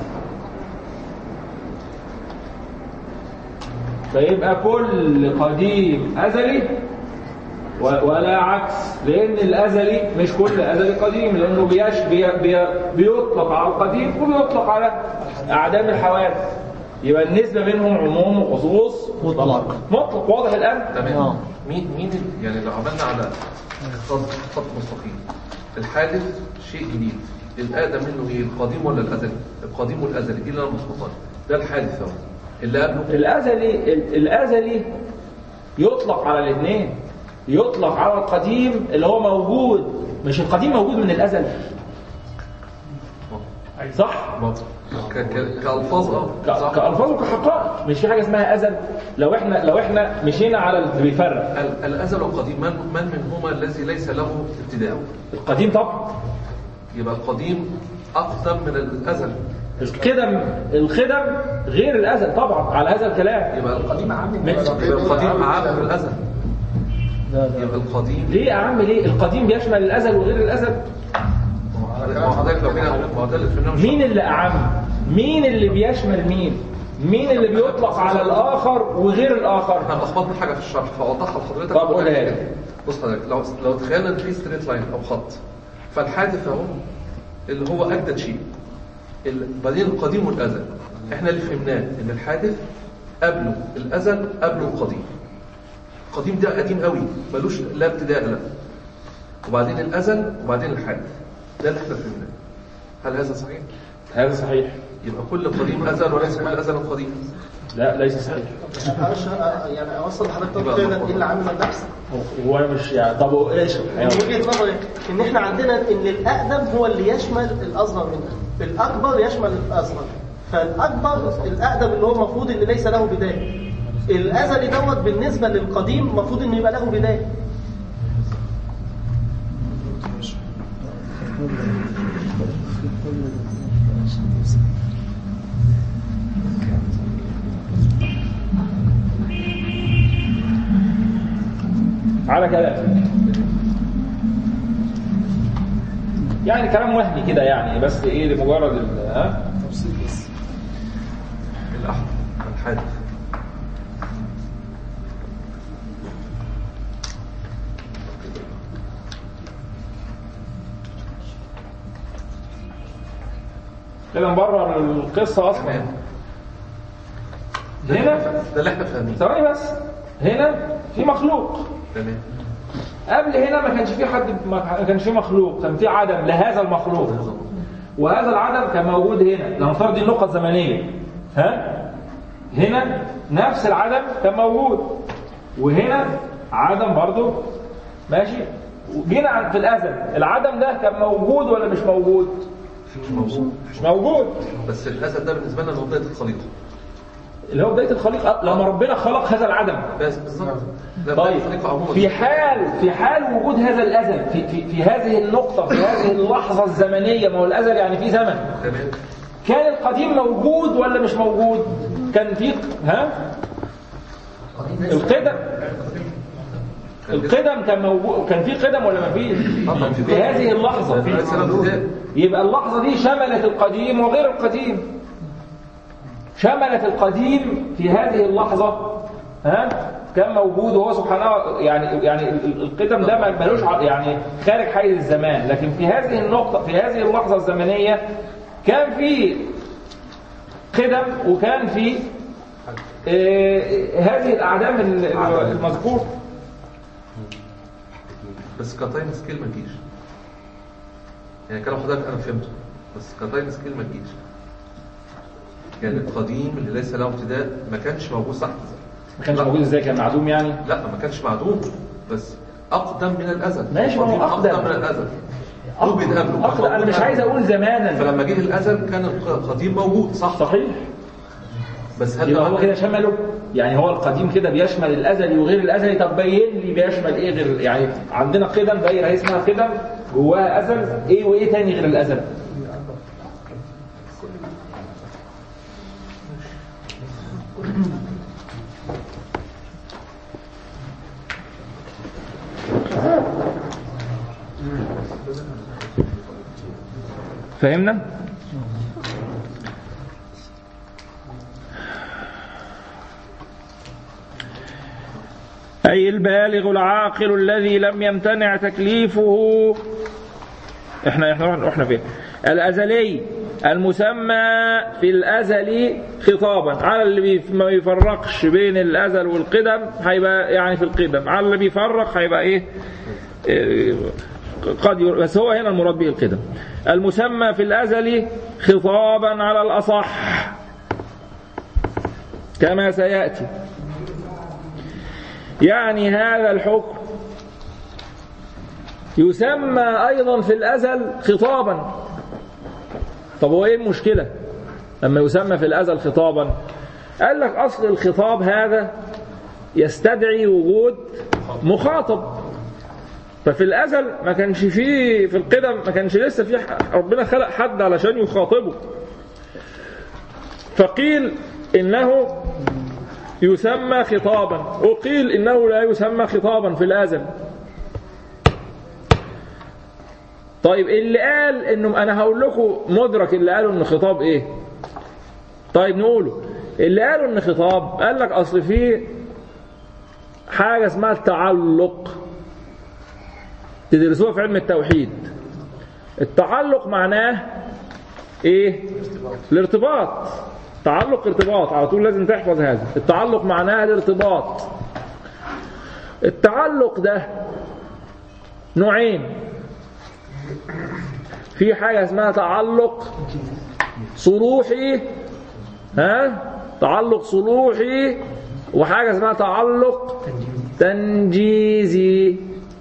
S3: فيبقى كل قديم أزلي و- ولا عكس لأن الأزلي مش كل أزلي قديم لأنه بيش بي بي بيطلق على القديم وبيطلق على أعدام الحوادث يبقى النسبة بينهم عموم وخصوص
S4: مطلق.
S3: مطلق واضح الآن؟
S7: تمام مين مين ال- يعني لو عملنا على خط خط مستقيم الحادث شيء جديد الأقدم منه ايه القديم ولا الأزلي القديم والأزلي دي اللي انا مظبوطها ده الحادث اهو اللي قبله
S3: الأزلي ال- الأزلي يطلق على الاثنين يطلق على القديم اللي هو موجود مش القديم موجود من الأزل صح؟
S7: ك- ك- كألفاظ اه
S3: ك-
S7: صح
S3: كألفاظ وكحقائق مش في حاجة اسمها أزل لو احنا لو احنا مشينا على اللي بيفرق
S7: ال- الأزل والقديم من من منهما الذي ليس له ابتداء
S3: القديم طبعا
S7: يبقى القديم أقدم من الأزل
S3: القدم القدم غير الأزل طبعا على هذا الكلام
S7: يبقى القديم
S6: عام
S3: من-
S7: يبقى القديم أعم من الأزل
S4: لا لا
S7: يبقى القديم
S3: ليه يا عم ليه القديم بيشمل الأزل وغير الأزل
S7: ما هو حضرتك لو جينا ما هو ده اللي فهمناه مش
S3: مين اللي أعم مين اللي بيشمل مين مين اللي بيطلق على الآخر وغير الآخر
S7: احنا لخبطنا حاجه في الشرح فاوضحها لحضرتك
S3: طب قولها لي.
S7: بص حضرتك لو لو تخيلنا ان في ستريت لاين او خط فالحادث اهو اللي هو اجدد شيء ال- بعدين القديم والازل احنا اللي فهمناه ان الحادث قبله الازل قبله القديم القديم ده قديم قوي ملوش لا ابتداء له وبعدين الازل وبعدين الحادث ده اللي احنا فهمناه هل هذا صحيح؟
S3: هذا صحيح
S7: يبقى كل قديم ازل وليس كل ازل قديم
S3: لا ليس صحيح
S6: معلش أ- يعني اوصل لحضرتك
S7: يبقى
S6: فعلا
S7: الله.
S6: ايه اللي عامل النفس
S3: هو أنا مش يعني طب هو ايش
S6: من وجهه نظري ان احنا عندنا ان الاقدم هو اللي يشمل الاصغر منه الاكبر يشمل الاصغر فالاكبر الاقدم اللي هو المفروض اللي ليس له بدايه الازلي دوت بالنسبه للقديم المفروض انه يبقى له بدايه
S3: على كلام يعني كلام وهمي كده يعني بس ايه لمجرد ال- ها
S7: الاحد الحادث
S3: كده نبرر القصه اصلا
S7: تمام
S3: هنا
S7: ده اللي احنا فاهمينه
S3: ثواني بس هنا في مخلوق
S7: تمام
S3: قبل هنا ما كانش في حد ما كانش في مخلوق كان في عدم لهذا المخلوق وهذا العدم كان موجود هنا لو نفترض دي النقطة الزمنية ها هنا نفس العدم كان موجود وهنا عدم برضو ماشي جينا عن- في الأزل العدم ده كان موجود ولا مش موجود
S7: مش موجود
S3: مش موجود
S7: بس الاسد ده بالنسبه لنا هو بدايه الخليقه
S3: اللي هو بداية الخليقة لما ربنا خلق هذا العدم
S7: بس بالظبط ده بدايه
S3: طيب
S7: الخليقه عموما
S3: في حال في حال وجود هذا الازل في في في هذه النقطه في هذه اللحظه الزمنيه ما هو الازل يعني في زمن
S7: تمام
S3: كان القديم موجود ولا مش موجود كان في ها القدم القدم كان موجود كان في قدم ولا ما فيش
S7: طبعا في
S3: في هذه اللحظه
S7: في ليس له ابتداء
S3: يبقى اللحظه دي شملت القديم وغير القديم شملت القديم في هذه اللحظة ها كان موجود وهو سبحانه يعني يعني ال- ال- القدم ده ما- ملوش ع- يعني خارج حيز الزمان لكن في هذه النقطة في هذه اللحظة الزمنية كان في قدم وكان في آه، هذه الأعدام ال- ال- المذكورة
S7: بس كتايم سكيل ما تجيش يعني كلام حضرتك انا فهمته بس كتايم سكيل ما تجيش يعني القديم اللي ليس له ابتداء ما كانش موجود تحت
S3: ما كانش موجود ازاي كان معدوم يعني
S7: لا ما كانش معدوم بس اقدم من الازل
S3: ماشي، ما هو
S7: القديم
S3: أقدم.
S7: اقدم من الازل وجد قبله
S3: أقدم أنا مش عايز أقول زمانا
S7: فلما جه الازل كان القديم موجود صح
S3: صحيح
S7: بس هل
S3: يبقى هو كده شمله يعني هو القديم كده بيشمل الازلي وغير الازلي طب بين لي بيشمل ايه غير يعني عندنا قدم دايره اسمها قدم جواها ازل ايه وايه تاني غير الازل فهمنا أي البالغ العاقل الذي لم يمتنع تكليفه احنا احنا احنا فين الأزلي المسمى في الأزل خطابا على اللي بيف- ما بيفرقش بين الأزل والقدم هيبقى يعني في القدم على اللي بيفرق هيبقى ايه إيه، قد ير... بس هو هنا المراد به القدم المسمى في الأزل خطابا على الأصح كما سيأتي يعني هذا الحكم يسمى أيضا في الأزل خطابا طب هو إيه المشكلة لما يسمى في الأزل خطابا قال لك أصل الخطاب هذا يستدعي وجود مخاطب ففي الأزل ما كانش فيه في القدم ما كانش لسه في ح- ربنا خلق حد علشان يخاطبه فقيل إنه يسمى خطابا وقيل إنه لا يسمى خطابا في الأزل طيب اللي قال انه انا هقول لكم مدرك اللي قالوا ان خطاب ايه طيب نقوله اللي قالوا ان خطاب قال لك اصل في حاجه اسمها التعلق تدرسوها في علم التوحيد التعلق معناه ايه الارتباط تعلق ارتباط على طول لازم تحفظ هذا التعلق معناه الارتباط التعلق ده نوعين في حاجة اسمها تعلق صلوحي ها تعلق صلوحي وحاجة اسمها تعلق تنجيزي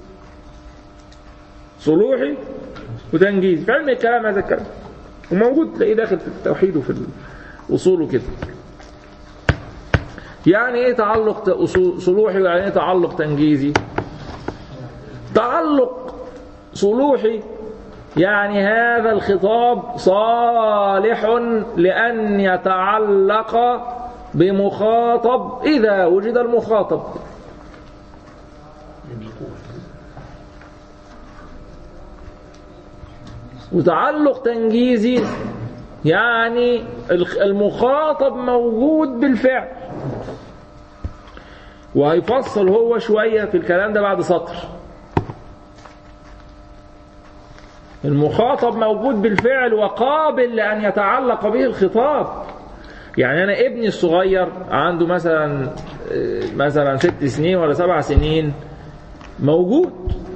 S3: صلوحي وتنجيزي في علم الكلام هذا الكلام وموجود تلاقيه داخل في التوحيد وفي اصوله كده يعني ايه تعلق ت- أصول- صلوحي ويعني ايه تعلق تنجيزي تعلق صلوحي يعني هذا الخطاب صالح لأن يتعلق بمخاطب إذا وجد المخاطب وتعلق تنجيزي يعني الخ- المخاطب موجود بالفعل وهيفصل هو شوية في الكلام ده بعد سطر المخاطب موجود بالفعل وقابل لأن يتعلق به الخطاب يعني أنا ابني الصغير عنده مثلا آه، مثلا ست سنين ولا سبع سنين موجود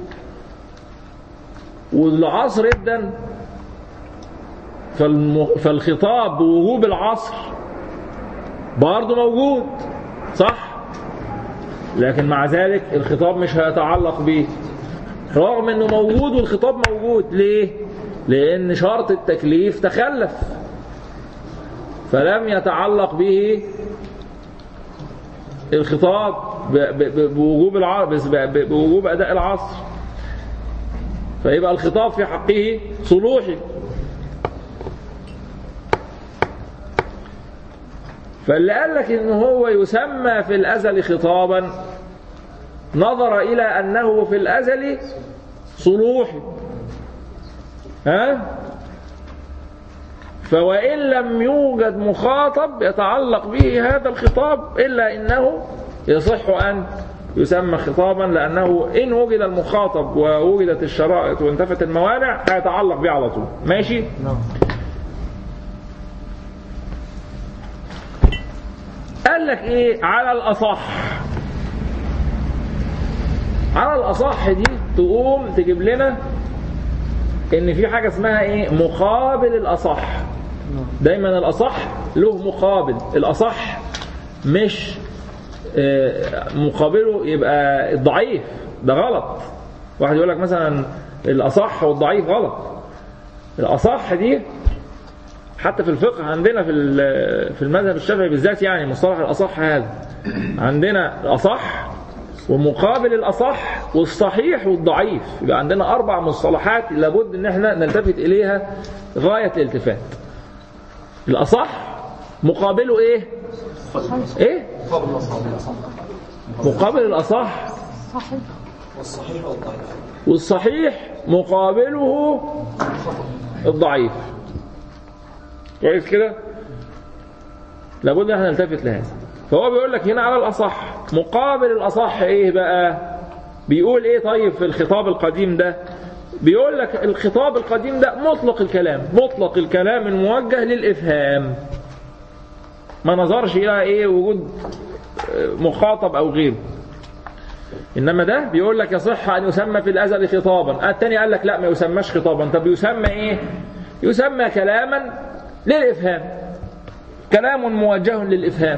S3: والعصر جدا فالم... فالخطاب بوجوب العصر برضه موجود صح لكن مع ذلك الخطاب مش هيتعلق به رغم انه موجود والخطاب موجود ليه لان شرط التكليف تخلف فلم يتعلق به الخطاب ب- ب- ب- بوجوب العصر بوجوب اداء العصر فيبقى الخطاب في حقه صلوحي فاللي قال لك ان هو يسمى في الازل خطابا نظر الى انه في الازل صلوحي ها فوان لم يوجد مخاطب يتعلق به هذا الخطاب الا انه يصح ان يسمى خطابا لانه ان وجد المخاطب ووجدت الشرائط وانتفت الموانع هيتعلق به على طول ماشي قال لك ايه على الاصح على الاصح دي تقوم تجيب لنا ان في حاجه اسمها ايه مقابل الاصح دايما الاصح له مقابل الاصح مش آه، مقابله يبقى الضعيف ده غلط واحد يقول لك مثلا الأصح والضعيف غلط الأصح دي حتى في الفقه عندنا في ال- في المذهب الشافعي بالذات يعني مصطلح الأصح هذا عندنا الأصح ومقابل الأصح والصحيح والضعيف يبقى عندنا أربع مصطلحات لابد إن احنا نلتفت إليها غاية الالتفات الأصح مقابله إيه؟ إيه؟ مقابل الأصح والصحيح مقابله الضعيف كويس كده لابد ان احنا نلتفت لهذا فهو بيقول لك هنا على الاصح مقابل الاصح ايه بقى بيقول ايه طيب في الخطاب القديم ده بيقول لك الخطاب القديم ده مطلق الكلام مطلق الكلام الموجه للافهام ما نظرش الى ايه وجود آه، مخاطب او غيره انما ده بيقول لك يصح ان يسمى في الازل خطابا الثاني قال لك لا ما يسماش خطابا طب يسمى ايه يسمى كلاما للافهام كلام موجه للافهام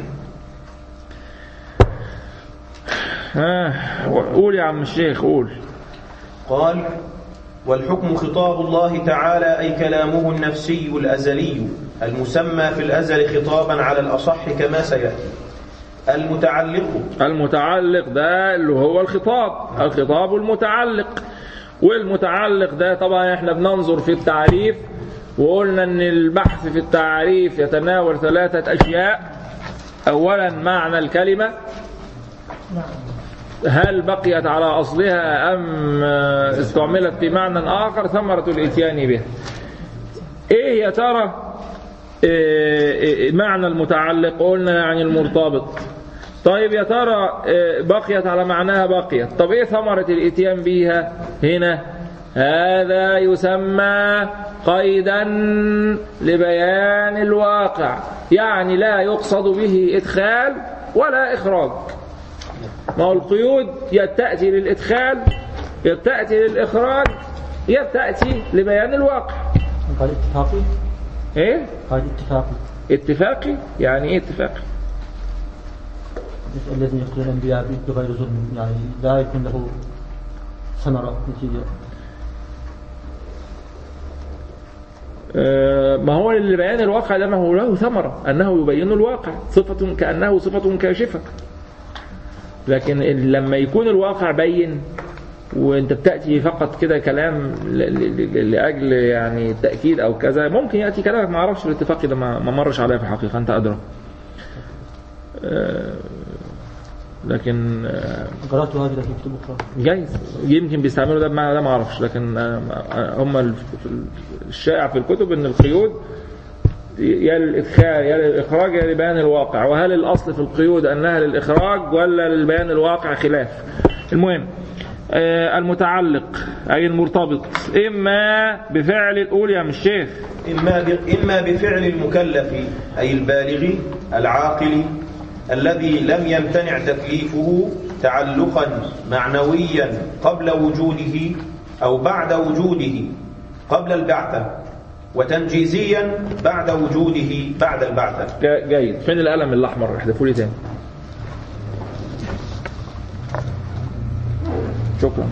S3: ها قول يا عم الشيخ قول
S2: قال والحكم خطاب الله تعالى أي كلامه النفسي الأزلي المسمى في الأزل خطابا على الأصح كما سيأتي المتعلق
S3: المتعلق ده اللي هو الخطاب الخطاب المتعلق والمتعلق ده طبعا احنا بننظر في التعريف وقلنا ان البحث في التعريف يتناول ثلاثة اشياء اولا معنى الكلمة هل بقيت على اصلها ام استعملت في معنى اخر ثمرة الاتيان به ايه يا ترى إيه إيه معنى المتعلق قلنا يعني المرتبط طيب يا ترى إيه بقيت على معناها بقيت طب ايه ثمرة الاتيان بيها هنا هذا يسمى قيدا لبيان الواقع يعني لا يقصد به ادخال ولا اخراج ما هو القيود يا تأتي للادخال يا تأتي للاخراج يا تأتي لبيان الواقع
S4: قال اتفاقي
S3: ايه
S4: قال اتفاقي
S3: اتفاقي يعني ايه اتفاقي
S4: الذي يقتل الانبياء بغير ظلم يعني لا يكون له ثمره نتيجه
S3: آه، ما هو لبيان الواقع لأنه له ثمرة أنه يبين الواقع صفة كأنه صفة كاشفة لكن ال- لما يكون الواقع بين وانت بتأتي فقط كده كلام ل- ل- ل- لأجل يعني التأكيد أو كذا ممكن يأتي كلامك ما أعرفش الاتفاق ده ما ما مرش عليا في الحقيقة أنت أدرى آه، لكن آه،
S4: قرات هذه في كتب اخرى
S3: جايز يمكن بيستعملوا ده بمعنى ده ما اعرفش لكن آه، آه، هم ال- الشائع في الكتب ان القيود يا للادخال يا للاخراج يا لبيان الواقع وهل الاصل في القيود انها للاخراج ولا لبيان الواقع خلاف المهم آه، المتعلق اي المرتبط اما بفعل الاول يا مش الشيخ
S2: إما ب- إما بفعل المكلف أي البالغ العاقل الذي لم يمتنع تكليفه تعلقا معنويا قبل وجوده أو بعد وجوده قبل البعثة وتنجيزيا بعد وجوده بعد البعثة
S3: جا- جيد فين القلم الاحمر احذفوا لي تاني شكرا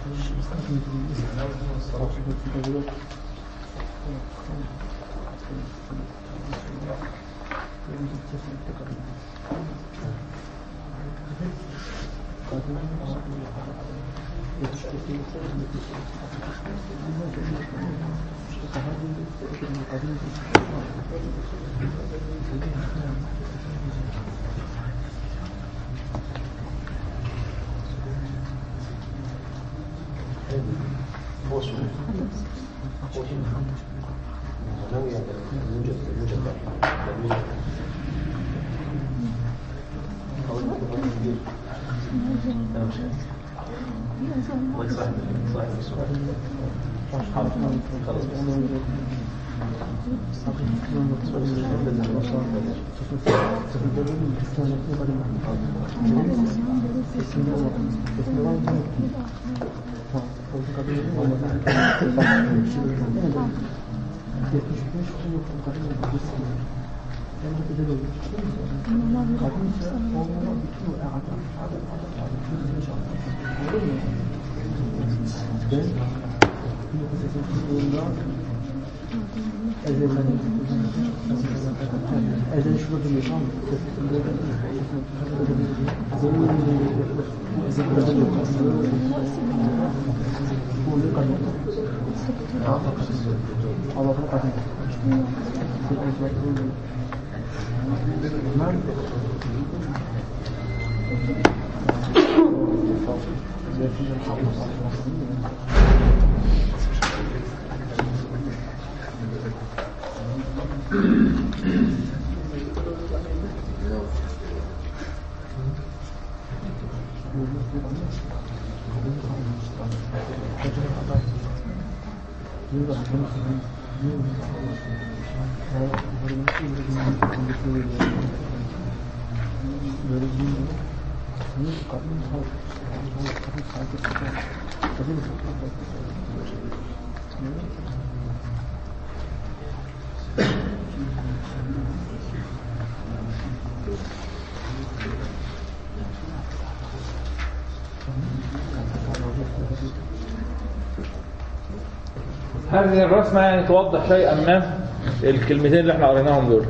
S3: هذه الرسمة يعني توضح شيئا ما الكلمتين اللي احنا قريناهم دول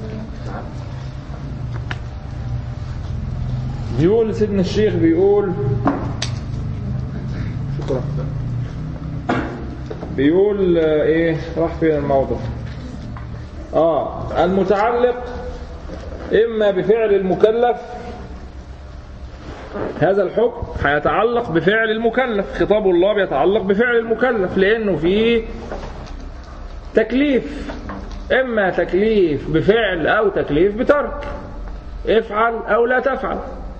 S3: بيقول سيدنا الشيخ بيقول شكرا بيقول آه، ايه راح فين الموضوع اه المتعلق اما بفعل المكلف هذا الحكم هيتعلق بفعل المكلف خطاب الله بيتعلق بفعل المكلف لانه فيه تكليف اما تكليف بفعل او تكليف بترك افعل او لا تفعل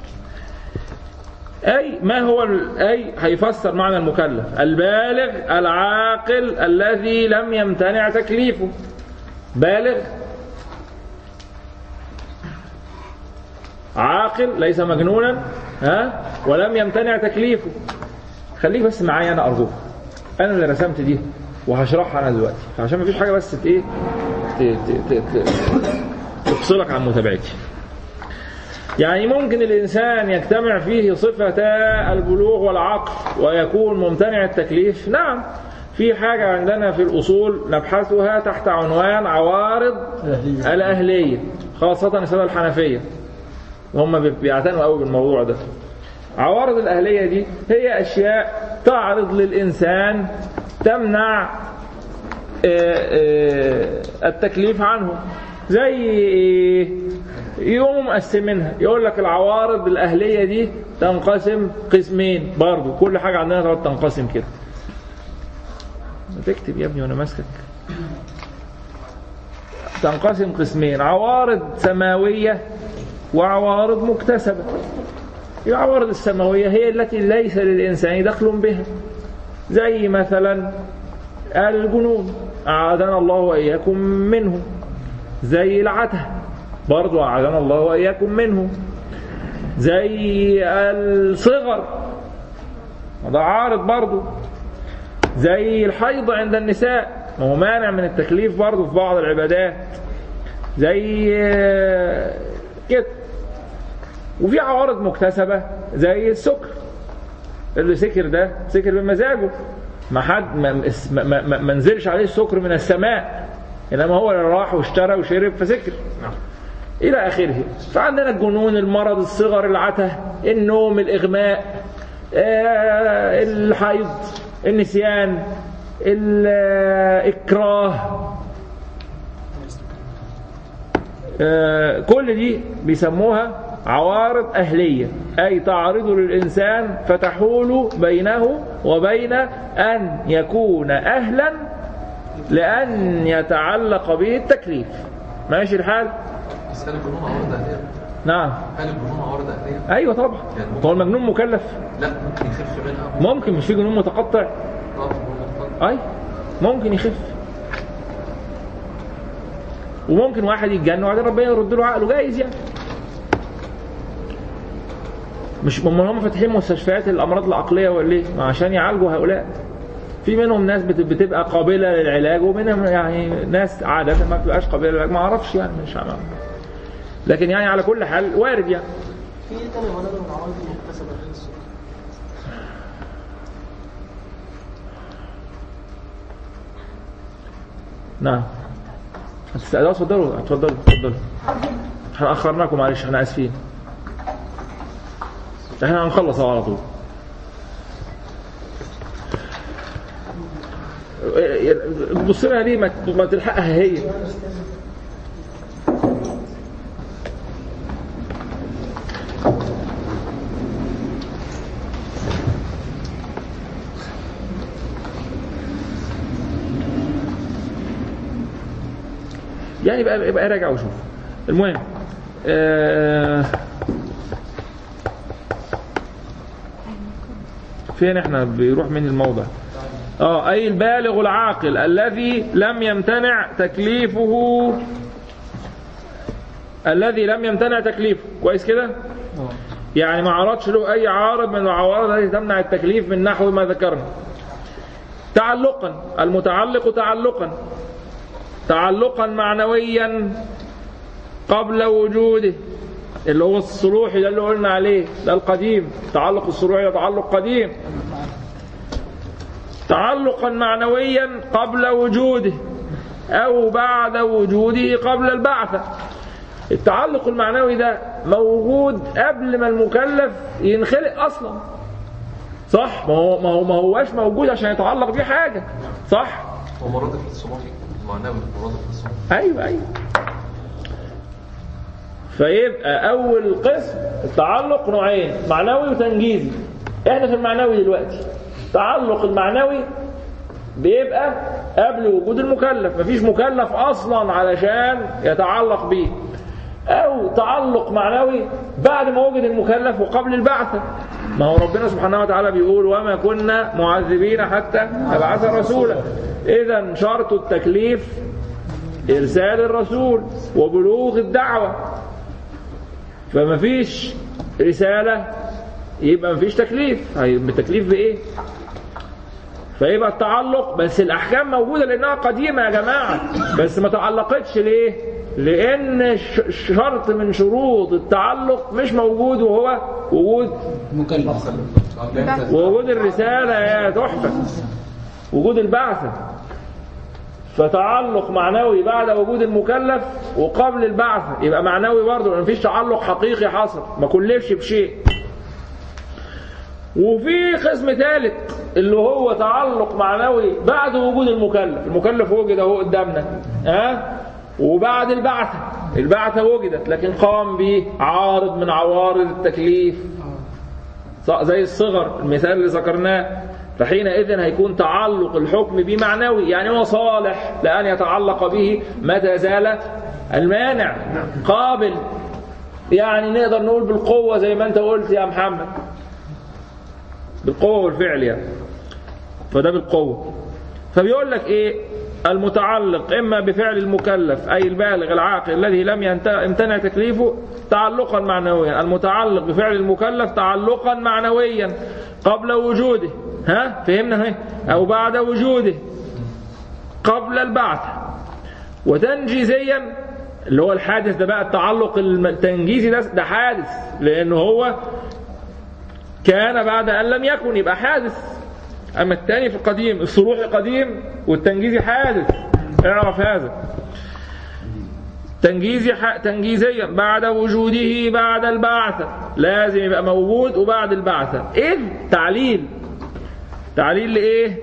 S3: أي ما هو ال- أي هيفسر معنى المكلف البالغ العاقل الذي لم يمتنع تكليفه بالغ عاقل ليس مجنونا ها ولم يمتنع تكليفه خليك بس معايا انا ارجوك انا اللي رسمت دي وهشرحها انا دلوقتي عشان ما فيش حاجه بس ت- ايه ت- ت- ت- ت- تفصلك عن متابعتي يعني ممكن الإنسان يجتمع فيه صفتا البلوغ والعقل ويكون ممتنع التكليف نعم في حاجة عندنا في الأصول نبحثها تحت عنوان عوارض الأهلية خاصة السادة الحنفية هم بيعتنوا قوي بالموضوع ده عوارض الأهلية دي هي أشياء تعرض للإنسان تمنع آه، آه، التكليف عنه زي إيه؟ يقوموا مقسمينها يقول لك العوارض الأهلية دي تنقسم قسمين برضو كل حاجة عندنا تقعد تنقسم كده ما تكتب يا ابني وانا ماسكك تنقسم قسمين عوارض سماوية وعوارض مكتسبة العوارض السماوية هي التي ليس للإنسان دخل بها زي مثلا الجنون أعاذنا الله وإياكم منه زي العته برضو أعاذنا الله وإياكم منه زي الصغر ده عارض برضو زي الحيض عند النساء ما هو مانع من التكليف برضو في بعض العبادات زي كده وفي عوارض مكتسبة زي السكر اللي سكر ده سكر بمزاجه ما حد ما, ما, ما, ما نزلش عليه السكر من السماء انما هو اللي راح واشترى وشرب فسكر الى اخره فعندنا الجنون المرض الصغر العته النوم الاغماء آه، الحيض النسيان الاكراه آه، كل دي بيسموها عوارض أهلية أي تعرض للإنسان فتحول بينه وبين أن يكون أهلا لأن يتعلق به التكليف ماشي الحال
S7: بس هل الجنون عوارض أهلية؟
S3: نعم
S7: هل الجنون عوارض أهلية؟
S3: أيوة طبعا هو المجنون مكلف
S7: لا ممكن يخف منها
S3: ممكن مش في جنون متقطع
S7: آه، جنون مطلق.
S3: أي ممكن يخف وممكن واحد يتجنن وبعدين ربنا يرد له عقله جايز يعني مش هم هم فاتحين مستشفيات الامراض العقليه ولا ايه؟ ما عشان يعالجوا هؤلاء في منهم ناس بت- بتبقى قابله للعلاج ومنهم يعني ناس عاده ما بتبقاش قابله للعلاج ما اعرفش يعني مش عارف. لكن يعني على كل حال وارد يعني
S6: في ايه تاني ولا من العوارض المكتسبه غير السكر؟
S3: نعم هتستأذنوا اتفضلوا اتفضلوا اتفضلوا احنا اخرناكم معلش احنا اسفين احنا هنخلص أهو على طول بص لها ليه ما ما تلحقها هي يعني يبقى يبقى راجع وشوف المهم آه فين احنا بيروح من الموضع اه اي البالغ العاقل الذي لم يمتنع تكليفه الذي لم يمتنع تكليفه كويس كده يعني ما عرضش له اي عارض من العوارض التي تمنع التكليف من نحو ما ذكرنا تعلقا المتعلق تعلقا تعلقا معنويا قبل وجوده اللي هو الصلوحي ده اللي قلنا عليه ده القديم تعلق الصلوحي ده تعلق قديم تعلقا معنويا قبل وجوده أو بعد وجوده قبل البعثة التعلق المعنوي ده موجود قبل ما المكلف ينخلق أصلا صح ما هو ما هو ما هوش موجود عشان يتعلق بيه حاجة صح
S7: هو مرادف للصمافي معنوي مرادف للصمافي
S3: ايوه ايوه فيبقى اول قسم التعلق نوعين معنوي وتنجيزي احنا في المعنوي دلوقتي التعلق المعنوي بيبقى قبل وجود المكلف مفيش مكلف اصلا علشان يتعلق بيه او تعلق معنوي بعد ما وجد المكلف وقبل البعثة ما هو ربنا سبحانه وتعالى بيقول وما كنا معذبين حتى نبعث رسولا اذا شرط التكليف إرسال الرسول وبلوغ الدعوة فما فيش رسالة يبقى ما فيش تكليف هيبقى التكليف بإيه فيبقى التعلق بس الأحكام موجودة لأنها قديمة يا جماعة بس ما تعلقتش ليه لأن ش- شرط من شروط التعلق مش موجود وهو وجود
S9: مكلف
S3: ووجود الرسالة يا تحفة وجود البعثة فتعلق معنوي بعد وجود المكلف وقبل البعثة يبقى معنوي برضه لأن مفيش تعلق حقيقي حصل ما كلفش بشيء وفي قسم ثالث اللي هو تعلق معنوي بعد وجود المكلف المكلف وجد اهو قدامنا ها وبعد البعثة البعثة وجدت لكن قام به عارض من عوارض التكليف ص- زي الصغر المثال اللي ذكرناه فحينئذ هيكون تعلق الحكم به معنوي يعني هو صالح لأن يتعلق به متى زال المانع قابل يعني نقدر نقول بالقوة زي ما انت قلت يا محمد بالقوة والفعل يعني فده بالقوة فبيقول لك ايه المتعلق اما بفعل المكلف اي البالغ العاقل الذي لم ينت- يمتنع تكليفه تعلقا معنويا المتعلق بفعل المكلف تعلقا معنويا قبل وجوده ها فهمنا اهي او بعد وجوده قبل البعث وتنجيزيا اللي هو الحادث ده بقى التعلق التنجيزي ده ده حادث لانه هو كان بعد أن لم يكن يبقى حادث أما الثاني في القديم الصروح قديم والتنجيزي حادث اعرف هذا تنجيزي ح... تنجيزيا بعد وجوده بعد البعثة لازم يبقى موجود وبعد البعثة إذ تعليل تعليل لإيه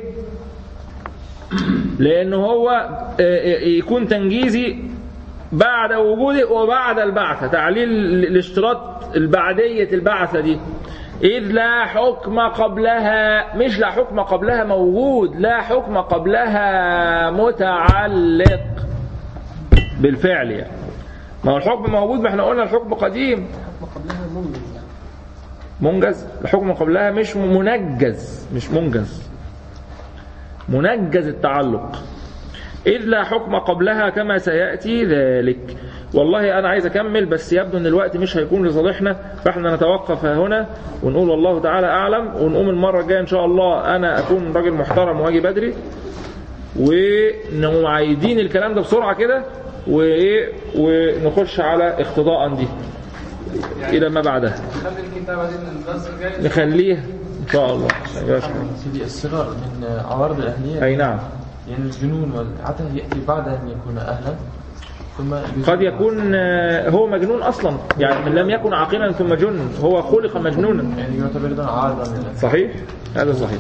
S3: لأنه هو آه، آه، يكون تنجيزي بعد وجوده وبعد البعثة تعليل الاشتراط البعدية البعثة دي إذ لا حكم قبلها مش لا حكم قبلها موجود لا حكم قبلها متعلق بالفعل يعني ما هو الحكم موجود ما احنا قلنا الحكم قديم
S6: قبلها منجز يعني
S3: منجز الحكم قبلها مش منجز مش منجز منجز التعلق إذ لا حكم قبلها كما سيأتي ذلك والله أنا عايز أكمل بس يبدو أن الوقت مش هيكون لصالحنا فإحنا نتوقف ها هنا ونقول والله تعالى أعلم ونقوم المرة الجاية إن شاء الله أنا أكون راجل محترم وأجي بدري ونقوم عايدين الكلام ده بسرعة كده وإيه ونخش على اقتضاء دي إلى ما بعدها
S1: خلي الكتابة دي للدرس الجاي
S3: نخليه إن شاء الله ماشي.
S10: سيدي الصغر من عوارض الأهلية
S3: أي نعم
S10: يعني الجنون والعته يأتي بعد أن يكون أهلا ثم
S3: قد يكون آه، هو مجنون أصلا يعني من لم يكن عاقلا ثم جن هو خلق مجنونا
S10: يعني يعتبر أيضا عارضا لله
S3: صحيح هذا صحيح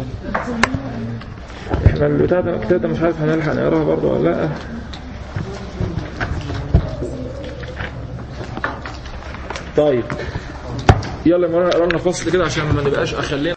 S3: احنا البتاع ده الكتاب ده مش عارف هنلحق نقراها برضه ولا لا طيب يلا يا مولانا اقرا لنا فصل كده عشان ما نبقاش اخلينا